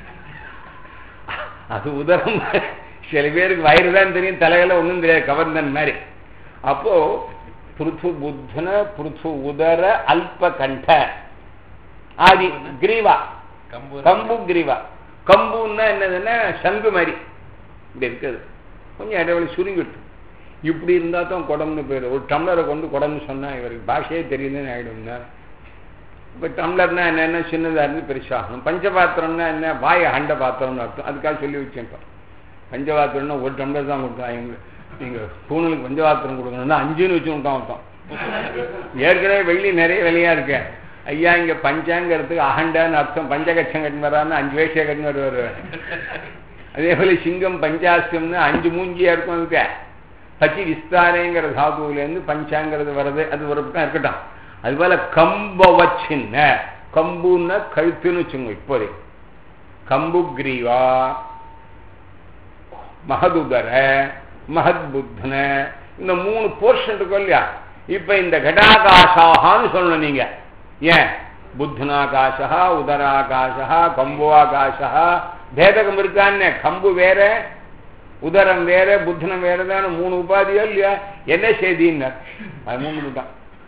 அது உதரம் சில பேருக்கு வயிறு தான் தெரியும் தலையில ஒன்றும் தெரியாது கவர்ந்தன் மாதிரி அப்போ பிருத்து புத்தன பிருத்து உதர அல்ப கண்ட ஆதி கிரீவா கம்பு கிரீவா கம்புன்னா என்னதுன்னா சங்கு மாதிரி இப்படி இருக்குது கொஞ்சம் இடைவெளி சுருங்கிட்டு இப்படி இருந்தா தான் குடம்னு பேர் ஒரு டம்ளரை கொண்டு குடம்னு சொன்னா இவருக்கு பாஷையே தெரியுதுன்னு ஆயிடும்னா இப்போ டம்ளர்னா என்னென்ன சின்னதாக இருந்து பெருசாகணும் பஞ்சபாத்திரம்னா என்ன வாய ஹண்ட பாத்திரம்னு அர்த்தம் அதுக்காக சொல்லி வச்சேன் இப்போ பஞ்சபாத்திரம்னா ஒரு டம்ளர் தான் கொடுத்தா எங்க நீங்கள் பூனலுக்கு பஞ்சபாத்திரம் கொடுக்கணும்னா அஞ்சுன்னு வச்சு விட்டோம் அர்த்தம் ஏற்கனவே வெள்ளி நிறைய வெளியா இருக்கு ஐயா இங்க பஞ்சாங்கிறதுக்கு அகண்டான்னு அர்த்தம் பஞ்சகட்சம் கட்டின்னு வரான்னு அஞ்சு வயசே கட்டின்னு வருவார் அதே போல சிங்கம் பஞ்சாஸ்யம்னு அஞ்சு மூஞ்சியா இருக்கும் அதுக்கு பச்சி விஸ்தாரேங்கிற தாதுவிலேருந்து பஞ்சாங்கிறது வர்றது அது ஒரு பக்கம் இருக்கட்டும் அது போல கம்பவச்சின்ன கம்புன்னா கழுத்துன்னு வச்சுங்க இப்போதே கம்பு கிரீவா மகதுதர மகத் புத்தன இந்த மூணு போர்ஷன் இருக்கும் இல்லையா இப்ப இந்த கடாகாசாகான்னு சொல்லணும் நீங்க ஏன் புத்தனாகாசா உதராகாசா கம்புவாகாசா பேதகம் இருக்கான்னு கம்பு வேற உதரம் வேற புத்தனம் வேற தானே மூணு உபாதியோ இல்லையா என்ன செய்தின்னு அது மூணு தான்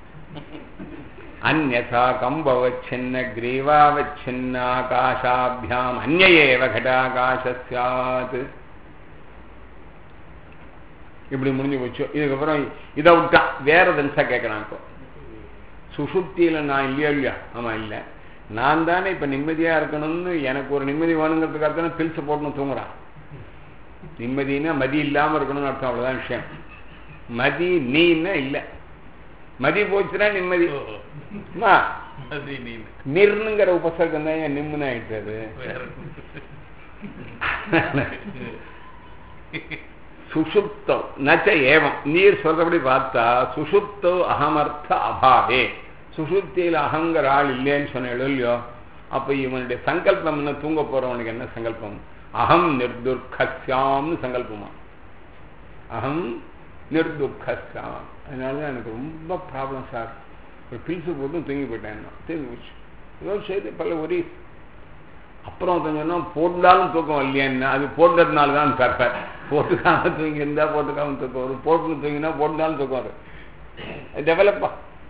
அந்நா கம்பவச்சின்ன கிரீவாவச்சின்னாகாசாபியாம் அந்நேவ கடாகாசாத் இப்படி முடிஞ்சு போச்சு இதுக்கப்புறம் இதை விட்டான் வேற தினசா கேட்கறான் இப்போ சுசுப்தியில நான் இல்லையா இல்லையா ஆமா இல்லை நான் தானே இப்ப நிம்மதியா இருக்கணும்னு எனக்கு ஒரு நிம்மதி வேணுங்கிறதுக்காக தானே பில்ஸ் போட்டுன்னு தூங்குறான் நிம்மதினா மதி இல்லாம இருக்கணும்னு அர்த்தம் அவ்வளவுதான் விஷயம் மதி நீன்னா இல்லை மதி போச்சுன்னா நிம்மதி ஓஹோ. அம்மா, அது நீ நிர்னுங்கிற உபசர்க்கம் தான் என் நிம்முன்னு ஆயிட்டது வேற சுஷுப்தோ நச்ச ஏவம் நீர் சொல்றபடி பார்த்தா சுஷுப்தோ அகமர்த்த அபாவே சுஷுப்தியில் அகங்கிற ஆள் இல்லைன்னு சொன்ன இல்லையோ அப்ப இவனுடைய சங்கல்பம் என்ன தூங்க போறவனுக்கு என்ன சங்கல்பம் அகம் நிர்துர்கஸ்யாம்னு சங்கல்பமா அகம் நிர்துர்கஸ்யாம் அதனால தான் எனக்கு ரொம்ப ப்ராப்ளம் சார் ஒரு பில்ஸு போட்டும் தூங்கி போயிட்டேன் நான். தூங்கி போச்சு ஏதோ செய்து பல ஒரே அப்புறம் கொஞ்சம் போட்டாலும் தூக்கம் இல்லையான்னா அது போட்டதுனால தான் சார் போட்டுக்காம தூங்கி இருந்தா போட்டுக்காம தூக்கம் வரும் போட்டுன்னு தூங்கினா போட்டுனாலும் தூக்கம் வரும் டெவலப்பா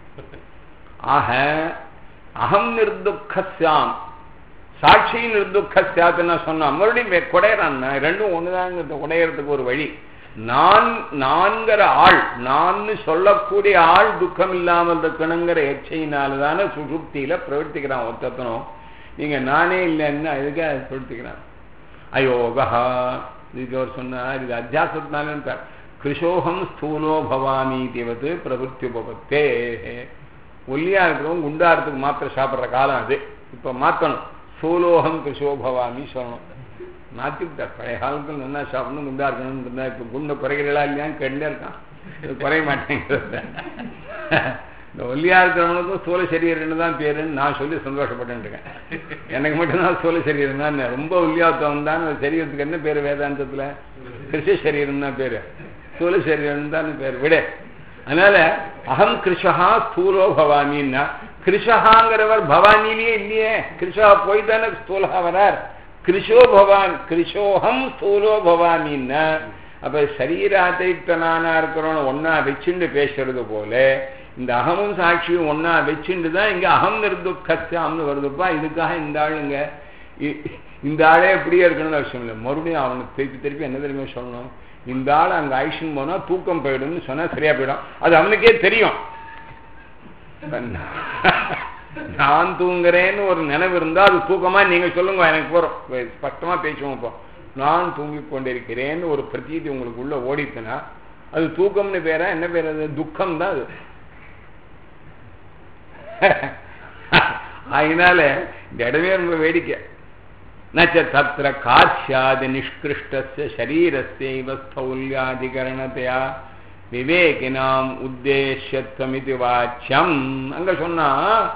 ஆக அகம் நிர்துக்கஸ்யாம் சாட்சி நிர்துக்கஸ்யாத்துன்னு நான் சொன்னான் மறுபடியும் குடையிறான் ரெண்டும் ஒண்ணுதாங்கிறது குடையறதுக்கு ஒரு வழி நான் நான்கிற ஆள் நான் சொல்லக்கூடிய ஆள் துக்கம் இல்லாமல் இருக்கணுங்கிற எச்சையினால தானே சுசுப்தியில பிரவர்த்திக்கிறான் ஒருத்தனும் நீங்க நானே இல்லைன்னா இதுக்காக பிரவர்த்திக்கிறான் அயோகா இதுக்கு அவர் சொன்னார் இது அத்தியாசத்தினால கிருஷோகம் ஸ்தூலோ பவாமி தேவத்து பிரவருத்தி உபபத்தே ஒல்லியா இருக்கிறவங்க குண்டாரத்துக்கு மாத்திரை சாப்பிட்ற காலம் அது இப்ப மாத்தணும் சூலோகம் கிருஷோ பவாமி சொல்லணும் மாத்திவிட்டார் பழைய காலத்தில் நல்லா சாப்பிடணும் குண்டா இருக்கணும்னு இருந்தா இப்ப குண்டை குறைகிறா இல்லையான்னு கேட்டுட்டே இருக்கான் இது குறைய மாட்டேங்கிறது இந்த ஒல்லியா இருக்கிறவனுக்கும் சோழ சரீரன்னு தான் பேருன்னு நான் சொல்லி சந்தோஷப்பட்டு இருக்கேன் எனக்கு மட்டும்தான் சோழ சரீரம் தான் ரொம்ப ஒல்லியாத்தவன் தான் அந்த சரீரத்துக்கு என்ன பேரு வேதாந்தத்துல கிருஷ்ண சரீரம் தான் பேரு சோழ சரீரம் தான் பேரு விட அதனால அகம் கிருஷா ஸ்தூலோ பவானின்னா கிருஷகாங்கிறவர் பவானிலேயே இல்லையே கிருஷா போய் தானே ஸ்தூலா வரார் கிருஷோ பவான் கிருஷோகம் ஸ்தூலோ பவானின்னா அப்ப சரீராத்தைத்தனானா இருக்கிறவன் ஒன்னா வச்சுண்டு பேசுறது போல இந்த அகமும் சாட்சியும் ஒன்னா வச்சுண்டு தான் இங்க அகம் நிர்துக்கச்சாம்னு வருதுப்பா இதுக்காக இந்த ஆளுங்க இ- இந்த ஆளே எப்படியே இருக்கணும்னு அவசியம் இல்லை மறுபடியும் அவனுக்கு திருப்பி திருப்பி என்ன தெரியுமா சொல்லணும் இந்த ஆள் அங்க ஐஷன் போனா தூக்கம் போயிடும்னு சொன்னா சரியா போயிடும் அது அவனுக்கே தெரியும் நான் தூங்குறேன்னு ஒரு நினைவு இருந்தா அது தூக்கமா நீங்க சொல்லுங்க எனக்கு போறோம் ஸ்பஷ்டமா பேசுவோம் இப்போ நான் தூங்கிக் கொண்டிருக்கிறேன்னு ஒரு பிரதீதி உங்களுக்கு உள்ள ஓடித்துனா அது தூக்கம்னு பேரா என்ன பேர் அது துக்கம் தான் அது அதனால இந்த இடமே ரொம்ப வேடிக்கை நச்ச தத்திர காட்சியாதி நிஷ்கிருஷ்டஸ்ய சரீரஸ்யைவ ஸ்தௌல்யாதிகரணத்தையா விவேகினாம் உத்தேசத்வமிதி வாச்சியம் அங்க சொன்னா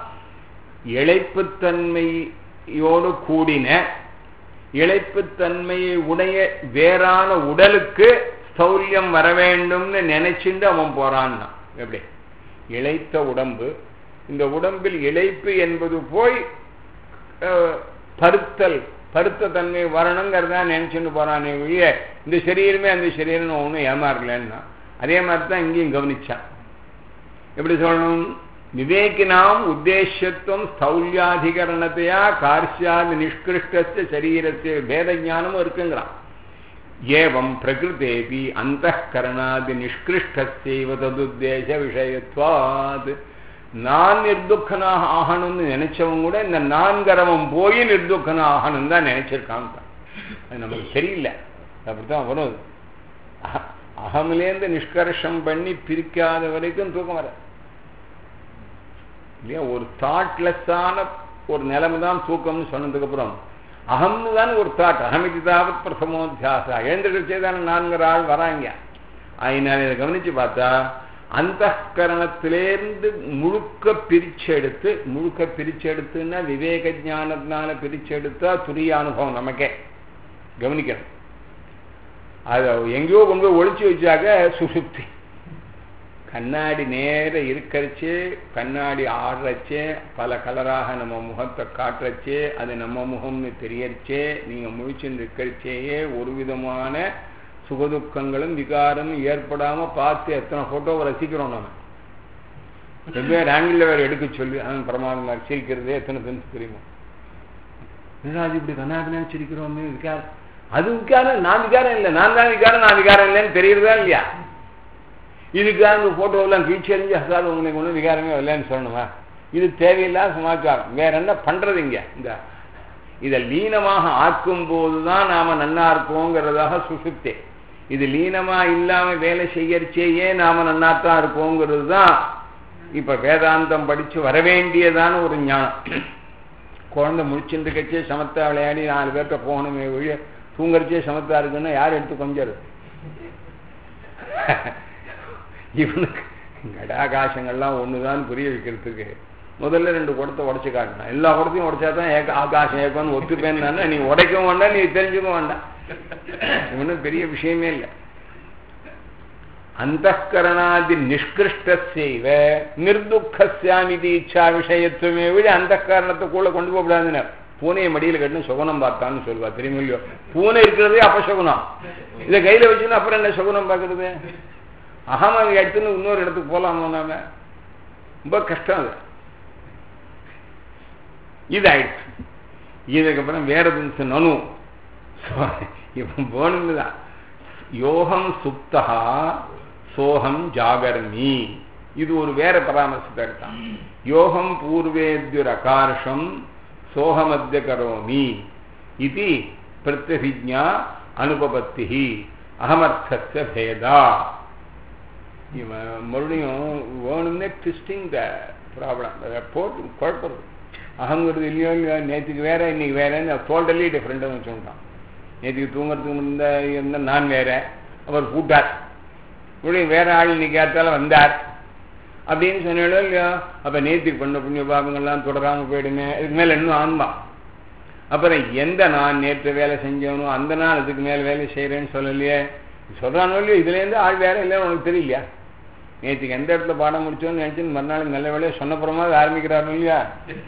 இழைப்புத்தன்மையோடு கூடின இழைப்புத்தன்மையை உடைய வேறான உடலுக்கு ஸ்தௌல்யம் வர வேண்டும்னு நினைச்சுட்டு அவன் போறான்னா எப்படி இழைத்த உடம்பு இந்த உடம்பில் இழைப்பு என்பது போய் அஹ், பருத்தல் பருத்த தன்மை வரணுங்கிறதா நினைச்சுட்டு போறானே ஒழிய இந்த சரீரமே அந்த சரீரம் ஒன்றும் ஏமாறலன்னா அதே மாதிரி தான் இங்கேயும் கவனிச்சான் எப்படி சொல்லணும் விவேகினாம் உத்தேசத்துவம் ஸ்தௌல்யாதிகரணத்தையா கார்ஷியாதி நிஷ்கிருஷ்டஸ்ய சரீரஸ்ய பேத ஞானமும் இருக்குங்கிறான் ஏவம் பிரகிருதேபி அந்த கரணாதி நிஷ்கிருஷ்டஸ்யைவ ததுத்தேச விஷயத்வாத் நான் நிர்துக்கனாக ஆகணும்னு நினைச்சவன் கூட இந்த நான்கரவன் போய் நிர்துக்கனா ஆகணும் தான் நினைச்சிருக்கான் அது நமக்கு தெரியல அப்படித்தான் வரும் அது. அஹ- அகமிலேந்து நிஷ்கர்ஷம் பண்ணி பிரிக்காத வரைக்கும் தூக்கம் வர இல்லையா ஒரு தாட்லெஸ்ஸான ஒரு நிலைமை தான் தூக்கம்னு சொன்னதுக்கு அப்புறம் அகம்னு தானே ஒரு தாட் அகமிதி தாவத் பிரசமோத்தியாசா எழுந்திருச்சே தானே நான்கிற ஆள் வராங்க அதனால இதை கவனிச்சு பார்த்தா அந்த கரணத்திலேருந்து முழுக்க பிரிச்செடுத்து முழுக்க பிரிச்செடுத்துன்னா விவேக ஞானத்தினால பிரிச்செடுத்தா துரிய அனுபவம் நமக்கே கவனிக்கணும் அதை எங்கேயோ கொண்டு போய் ஒளிச்சு வச்சாக்க சுசுப்தி கண்ணாடி நேர இருக்கறச்சே கண்ணாடி ஆடுறச்சே பல கலராக நம்ம முகத்தை காட்டுறச்சே அது நம்ம முகம்னு தெரியறச்சே நீங்க முழிச்சுன்னு இருக்கறச்சேயே ஒரு விதமான சுகதுக்கங்களும் விகாரமும் ஏற்படாம பார்த்து எத்தனை போட்டோவை ரசிக்கிறோம் நம்ம வெவ்வேறு ஆங்கிள் வேற எடுக்க சொல்லி அவன் பிரமாதமா சிரிக்கிறதே எத்தனை பெருசு தெரியுமா என்னடா அது இப்படி கண்ணாடினா சிரிக்கிறோமே விகாரம் அது விகாரம் நான் விகாரம் இல்லை நான் தான் விகாரம் நான் விகாரம் இல்லைன்னு தெரியுறதா இல்லையா இதுக்காக இந்த போட்டோவெல்லாம் கீழ்ச்சி அறிஞ்சு அசாது உங்களுக்கு ஒன்றும் விகாரமே இல்லைன்னு சொல்லணுமா இது தேவையில்லாத சமாச்சாரம் வேற என்ன பண்றது இங்க இந்த இதை லீனமாக ஆக்கும் போதுதான் நாம நன்னா இருக்கோங்கிறதாக சுசுப்தே இது லீனமா இல்லாம வேலை செய்யறச்சேயே நாம நன்னாத்தான் இருக்கோங்கிறது தான் இப்ப வேதாந்தம் படிச்சு வரவேண்டியதான ஒரு ஞானம் குழந்தை முடிச்சுட்டு கச்சே சமத்தா விளையாடி நாலு பேர்கிட்ட போகணுமே ஒழிய தூங்கறச்சே சமத்தா இருக்குன்னா யார் எடுத்து கொஞ்சது இவனுக்கு கடாகாசங்கள்லாம் ஒண்ணுதான் புரிய வைக்கிறதுக்கு முதல்ல ரெண்டு குடத்தை உடச்சு காட்டணும் எல்லா குடத்தையும் உடைச்சா தான் ஏக ஆகாசம் ஏக்கம்னு ஒத்துப்பேன்னு நீ உடைக்கவும் வேண்டாம் நீ தெரிஞ்சுக்க வேண்டாம் ஒன்றும் பெரிய விஷயமே இல்லை அந்தகரணாதி நிஷ்கிருஷ்டசைவ நிர்துக்கசாமிதி இச்சா விஷயத்துவமே விட அந்த காரணத்துக்குள்ள கொண்டு போகக்கூடாதுன்னு பூனையை மடியில் கட்டணும் சுகுணம் பார்த்தான்னு சொல்லுவா தெரியுமா இல்லையோ பூனை இருக்கிறதே அப்ப சுகுணம் இதை கையில வச்சுன்னா அப்புறம் என்ன சுகுணம் பார்க்கறது அகம எடுத்துன்னு இன்னொரு இடத்துக்கு போலாமா நாம ரொம்ப கஷ்டம் அது இது ஆயிடுச்சு இதுக்கப்புறம் வேற தினசு நனு இவன் போனது தான் யோகம் சுப்தா சோகம் ஜாகர்மி இது ஒரு வேற பராமர்சத்தை இருக்கான் யோகம் பூர்வேத்யுரகார்ஷம் சோகமத்திய கரோமி இது பிரத்யபிஜா அனுபபத்தி அகமர்த்தஸ்ய பேதா இவன் மறுபடியும் வேணும்னே ட்விஸ்டிங் த ப்ராப்ளம் போட்டு குழப்பறது அகங்கிறது இல்லையோ இல்லையோ நேற்றுக்கு வேற இன்னைக்கு வேறன்னு டோட்டலி டிஃப்ரெண்ட்டாக வச்சுட்டான் நேற்றுக்கு தூங்குறதுக்கு முந்த இருந்த நான் வேற அவர் கூட்டார் மறுபடியும் வேற ஆள் இன்னைக்கு ஏற்றால வந்தார் அப்படின்னு சொன்னாலும் இல்லையோ அப்போ நேற்றுக்கு பண்ண புண்ணிய பாபங்கள்லாம் தொடராமல் போயிடுங்க இதுக்கு மேலே இன்னும் ஆன்மா அப்புறம் எந்த நான் நேற்று வேலை செஞ்சவனோ அந்த நாள் அதுக்கு மேலே வேலை செய்கிறேன்னு சொல்லலையே சொல்கிறானோ இல்லையோ இதுலேருந்து ஆள் வேற இல்லைன்னு உனக்கு தெரியலையா நேற்றுக்கு எந்த இடத்துல பாடம் முடிச்சோன்னு நினச்சின்னு மறுநாள் நல்ல வேலையை சொன்னப்புறமா ஆரம்பிக்கிறாரு இல்லையா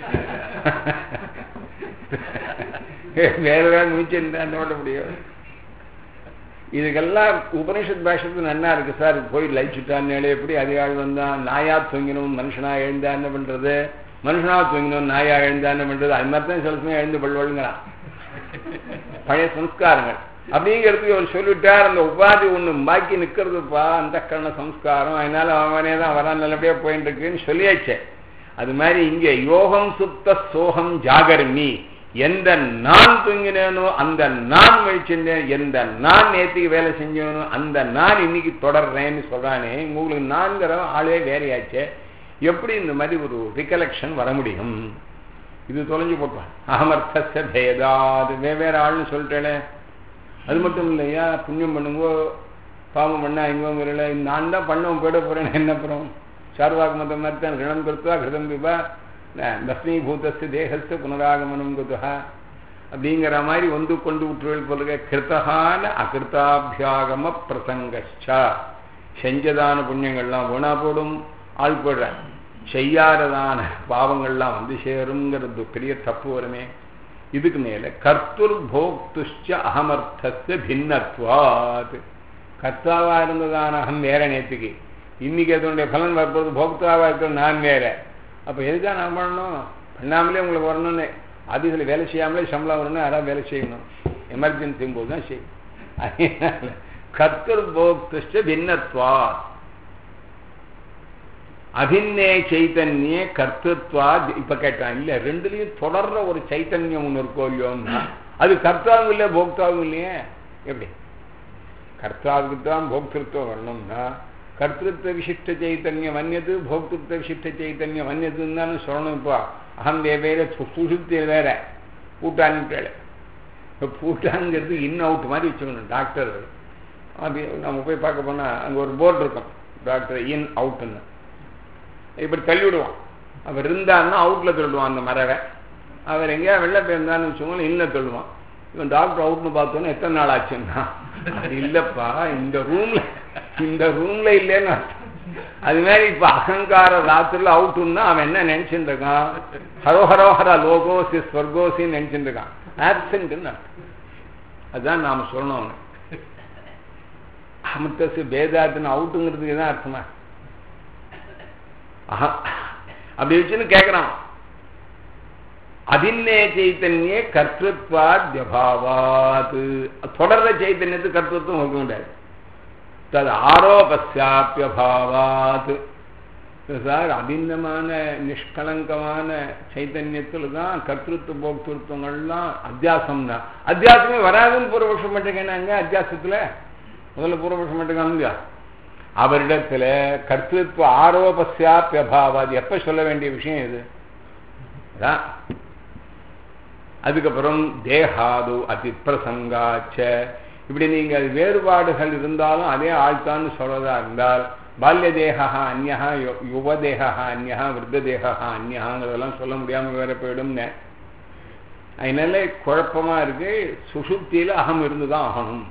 வேற வேற முடிச்சிருந்தா ஓட முடியும் இதுக்கெல்லாம் உபனிஷத் பாஷத்து நன்னா இருக்கு சார் போய் லைச்சுட்டான்னு எப்படி அதிகாரி வந்தான் நாயா தூங்கினவன் மனுஷனா எழுந்தா என்ன பண்றது மனுஷனா தூங்கினவன் நாயா எழுந்தா என்ன பண்றது அது மாதிரி தான் சில சமயம் எழுந்து பல்வழுங்கிறான் பழைய சம்ஸ்காரங்கள் அப்படிங்கிறதுக்கு அவர் சொல்லிவிட்டார் அந்த உபாதி ஒன்று பாக்கி நிற்கிறதுப்பா அந்த கரண சம்ஸ்காரம் அதனால அவனே தான் வரான் நல்லபடியா போயிட்டு இருக்குன்னு சொல்லியாச்சே அது மாதிரி இங்கே யோகம் சுத்த சோகம் ஜாகர்மி எந்த நான் தூங்கினேனோ அந்த நான் வழிச்சிருந்தேன் எந்த நான் நேற்றுக்கு வேலை செஞ்சேனோ அந்த நான் இன்னைக்கு தொடர்றேன்னு சொல்றானே உங்களுக்கு நான்கிற ஆளே வேறையாச்சே எப்படி இந்த மாதிரி ஒரு ரிகலெக்ஷன் வர முடியும் இது தொலைஞ்சு போட்டான் அகமர்த்த பேதா அது வெவ்வேறு ஆள்னு சொல்லிட்டேனே அது மட்டும் இல்லையா புண்ணியம் பண்ணுங்கோ பாவம் பண்ணா இங்கோங்கிறல நான் தான் பண்ணவும் போயிட போறேன் என்ன அப்புறம் சார்வாக் மதம் மாதிரி தான் ரிணம் கொடுத்தா கிருதம் விபா பஸ்மீபூதஸ்து தேகஸ்து புனராகமனம் குதுஹா அப்படிங்கிற மாதிரி வந்து கொண்டு விட்டுருவல் போலுக கிருத்தகான அகிருத்தாபியாகம பிரசங்கச்சா செஞ்சதான புண்ணியங்கள்லாம் வீணா போடும் ஆள் போடுற செய்யாததான பாவங்கள்லாம் வந்து சேருங்கிறது பெரிய தப்பு வருமே இதுக்கு மேல கர்த்துர் போக்துஷ்ச அகமர்த்தஸ்ய பின்னத்வாத் கர்த்தாவா இருந்ததான அகம் வேற நேற்றுக்கு இன்னைக்கு அதனுடைய பலன் வரப்போது போக்தாவா இருக்கிற நான் வேற அப்ப எதுதான் நான் பண்ணணும் பண்ணாமலே உங்களுக்கு வரணும்னு அது சில வேலை செய்யாமலே சம்பளம் வரணும் யாராவது வேலை செய்யணும் எமர்ஜென்சியும் போது தான் செய்யும் அதனால கர்த்தர் போக்துஷ்ட பின்னத்வா அபிநே சைத்தன்ய கர்த்தத்வா இப்ப கேட்டான் இல்ல ரெண்டுலயும் தொடர்ற ஒரு சைத்தன்யம் ஒண்ணு இருக்கோ இல்லையோன்னா அது கர்த்தாவும் இல்லை போக்தாவும் இல்லையே எப்படி கர்த்தாவுக்கு தான் போக்திருத்துவம் வரணும்னா கர்த்திருத்த விசிஷ்ட சைத்தன்யம் வன்யது போக்திருத்த விசிஷ்ட சைத்தன்யம் வன்யதுன்னு தானே சொல்லணும் இப்போ அகம் வேற சுசுத்தி வேற பூட்டான்னு இப்போ பூட்டான்ங்கிறது இன் அவுட் மாதிரி வச்சுக்கணும் டாக்டர் அது நம்ம போய் பார்க்க போனால் அங்கே ஒரு போர்டு இருக்கும் டாக்டர் இன் அவுட்டுன்னு இப்படி தள்ளி விடுவான் அவர் இருந்தாருன்னா அவுட்டில் தள்ளுவான் அந்த மரவை அவர் எங்கேயா வெளில போயிருந்தான்னு வச்சுக்கோங்களேன் இன்னும் தள்ளுவான் இவன் டாக்டர் அவுட்னு பார்த்தோன்னே எத்தனை நாள் ஆச்சுன்னா அது இல்லப்பா இந்த ரூம்ல இந்த ரூம்ல இல்லைன்னு அது மாதிரி இப்ப அகங்கார ராத்திரில அவுட்டுன்னா அவன் என்ன நினைச்சுட்டு இருக்கான் ஹரோ ஹரோ ஹரா லோகோசி ஸ்வர்கோசின்னு நினைச்சுட்டு இருக்கான் ஆப்சென்ட்னு அதுதான் நாம சொல்லணும் அவனு அமிர்தசு பேதாத்துன்னு அவுட்டுங்கிறதுக்கு தான் அர்த்தமா அப்படி வச்சுன்னு கேட்கிறான் அதின்னே சைத்தன்யே கர்த்தத்வாத்யபாவாத் தொடர்ற சைத்தன்யத்துக்கு கர்த்தத்துவம் வைக்க முடியாது தது ஆரோபஸ்யாப்பியபாவாத் சார் அபிந்தமான நிஷ்கலங்கமான சைத்தன்யத்தில் தான் கர்த்திருவ போக்திருத்தங்கள்லாம் அத்தியாசம் தான் அத்தியாசமே வராதுன்னு பூர்வபக்ஷம் பண்ணிருக்கேன் அத்தியாசத்தில் முதல்ல பூர்வபக்ஷம் பண்ணிருக்காங்க இல்லையா அவரிடத்துல கர்த்திருவ ஆரோபசியாப்பியபாவாது எப்ப சொல்ல வேண்டிய விஷயம் இது அதான் அதுக்கப்புறம் தேகாது அதிப்பிரசங்காச்ச இப்படி நீங்கள் வேறுபாடுகள் இருந்தாலும் அதே ஆழ்த்தான்னு சொல்றதா இருந்தால் பால்ய தேகா அந்யா யுவ தேகா அந்யா விருத்த தேகா அந்யாங்கிறதெல்லாம் சொல்ல முடியாம வேற போயிடும்னு அதனால குழப்பமா இருக்கு சுசுப்தியில அகம் இருந்துதான் ஆகணும்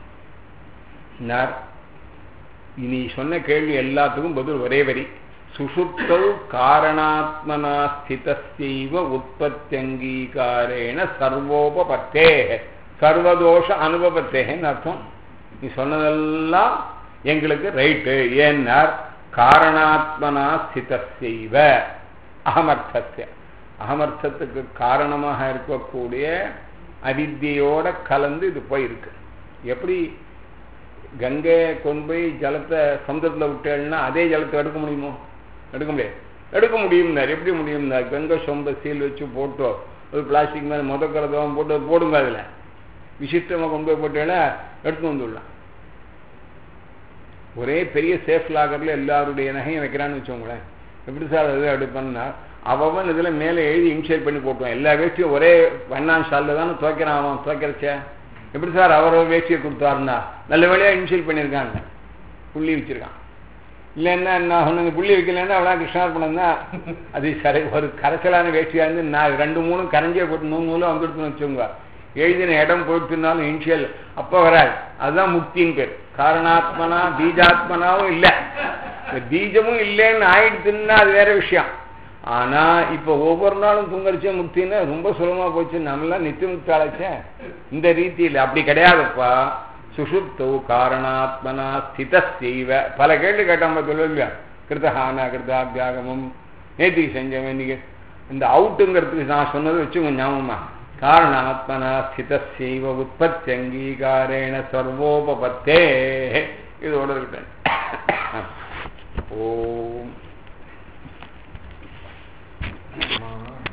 இனி சொன்ன கேள்வி எல்லாத்துக்கும் பதில் ஒரே வரி சுஷுப்தௌ காரணாத்மனா ஸ்திதஸ்யைவ உற்பத்தியங்கீகாரேண சர்வோபபத்தே சர்வதோஷ அனுபவத்தேன்னு அர்த்தம் நீ சொன்னதெல்லாம் எங்களுக்கு ரைட்டு ஏன்னார் காரணாத்மனா ஸ்திதஸ்யைவ அகமர்த்தஸ்ய அகமர்த்தத்துக்கு காரணமாக இருக்கக்கூடிய அவித்தியோட கலந்து இது போயிருக்கு எப்படி கங்கை கொண்டு போய் ஜலத்தை சமுதிரத்தில் விட்டேன்னா அதே ஜலத்தை எடுக்க முடியுமோ எடுக்க முடியாது எடுக்க முடியும்னார் எப்படி முடியும்னார் கங்கை சொம்ப சீல் வச்சு போட்டோ ஒரு பிளாஸ்டிக் மேலே முதக்கிறதவன் போட்டு போடுங்க அதில் விசிஷ்டமாக கொண்டு போய் போட்டேன்னா எடுத்து வந்துடலாம் ஒரே பெரிய சேஃப் லாகரில் எல்லாருடைய நகையும் வைக்கிறான்னு வச்சோங்களேன் எப்படி சார் அது எடுப்பேன்னா அவன் இதில் மேலே எழுதி இன்ஷியல் பண்ணி போட்டுவான் எல்லா வேஷ்டியும் ஒரே வண்ணான் ஷாலில் தானே துவைக்கிறான் அவன் துவைக்கிறச்சே எப்படி சார் அவர் வேஷ்டியை கொடுத்தாருன்னா நல்ல வேலையாக இன்ஷியல் பண்ணியிருக்காங்க புள்ளி வச்சிருக்கான் இல்லைன்னா என்ன ஒன்று புள்ளி வைக்கலன்னா அவ்வளோ கிருஷ்ணார்பணம் தான் அது சரி ஒரு கரைச்சலான வேஷ்டியாக இருந்து நான் ரெண்டு மூணு கரைஞ்சியை போட்டு நூறு நூலும் வந்துடுத்துன்னு வச்சுங்க எழுதின இடம் போயிட்டுனாலும் இன்ஷியல் அப்போ வராது அதுதான் முக்தின்னு பேர் காரணாத்மனா பீஜாத்மனாவும் இல்லை பீஜமும் இல்லைன்னு ஆயிடுச்சுன்னா அது வேற விஷயம் ஆனா இப்ப ஒவ்வொரு நாளும் தூங்கடிச்ச முக்தின்னு ரொம்ப சுலமா போச்சு நம்மளாம் நித்திய முக்தாளச்சே இந்த ரீதியில் அப்படி கிடையாதுப்பா சுஷுப்தோ காரணாத்மனா ஸ்தித செய்வ பல கேள்வி கேட்டாம சொல்லுங்க கிருத்தஹானா கிருதாபியாகமும் நேத்திக்கு செஞ்சவன் இன்னைக்கு இந்த அவுட்டுங்கிறதுக்கு நான் சொன்னது வச்சுங்க ஞாபகமா காரணாத்மனா ஸ்தித செய்வ உற்பத்தி அங்கீகாரேண சர்வோபத்தே இதோட இருக்கேன் ஓம் ஆமா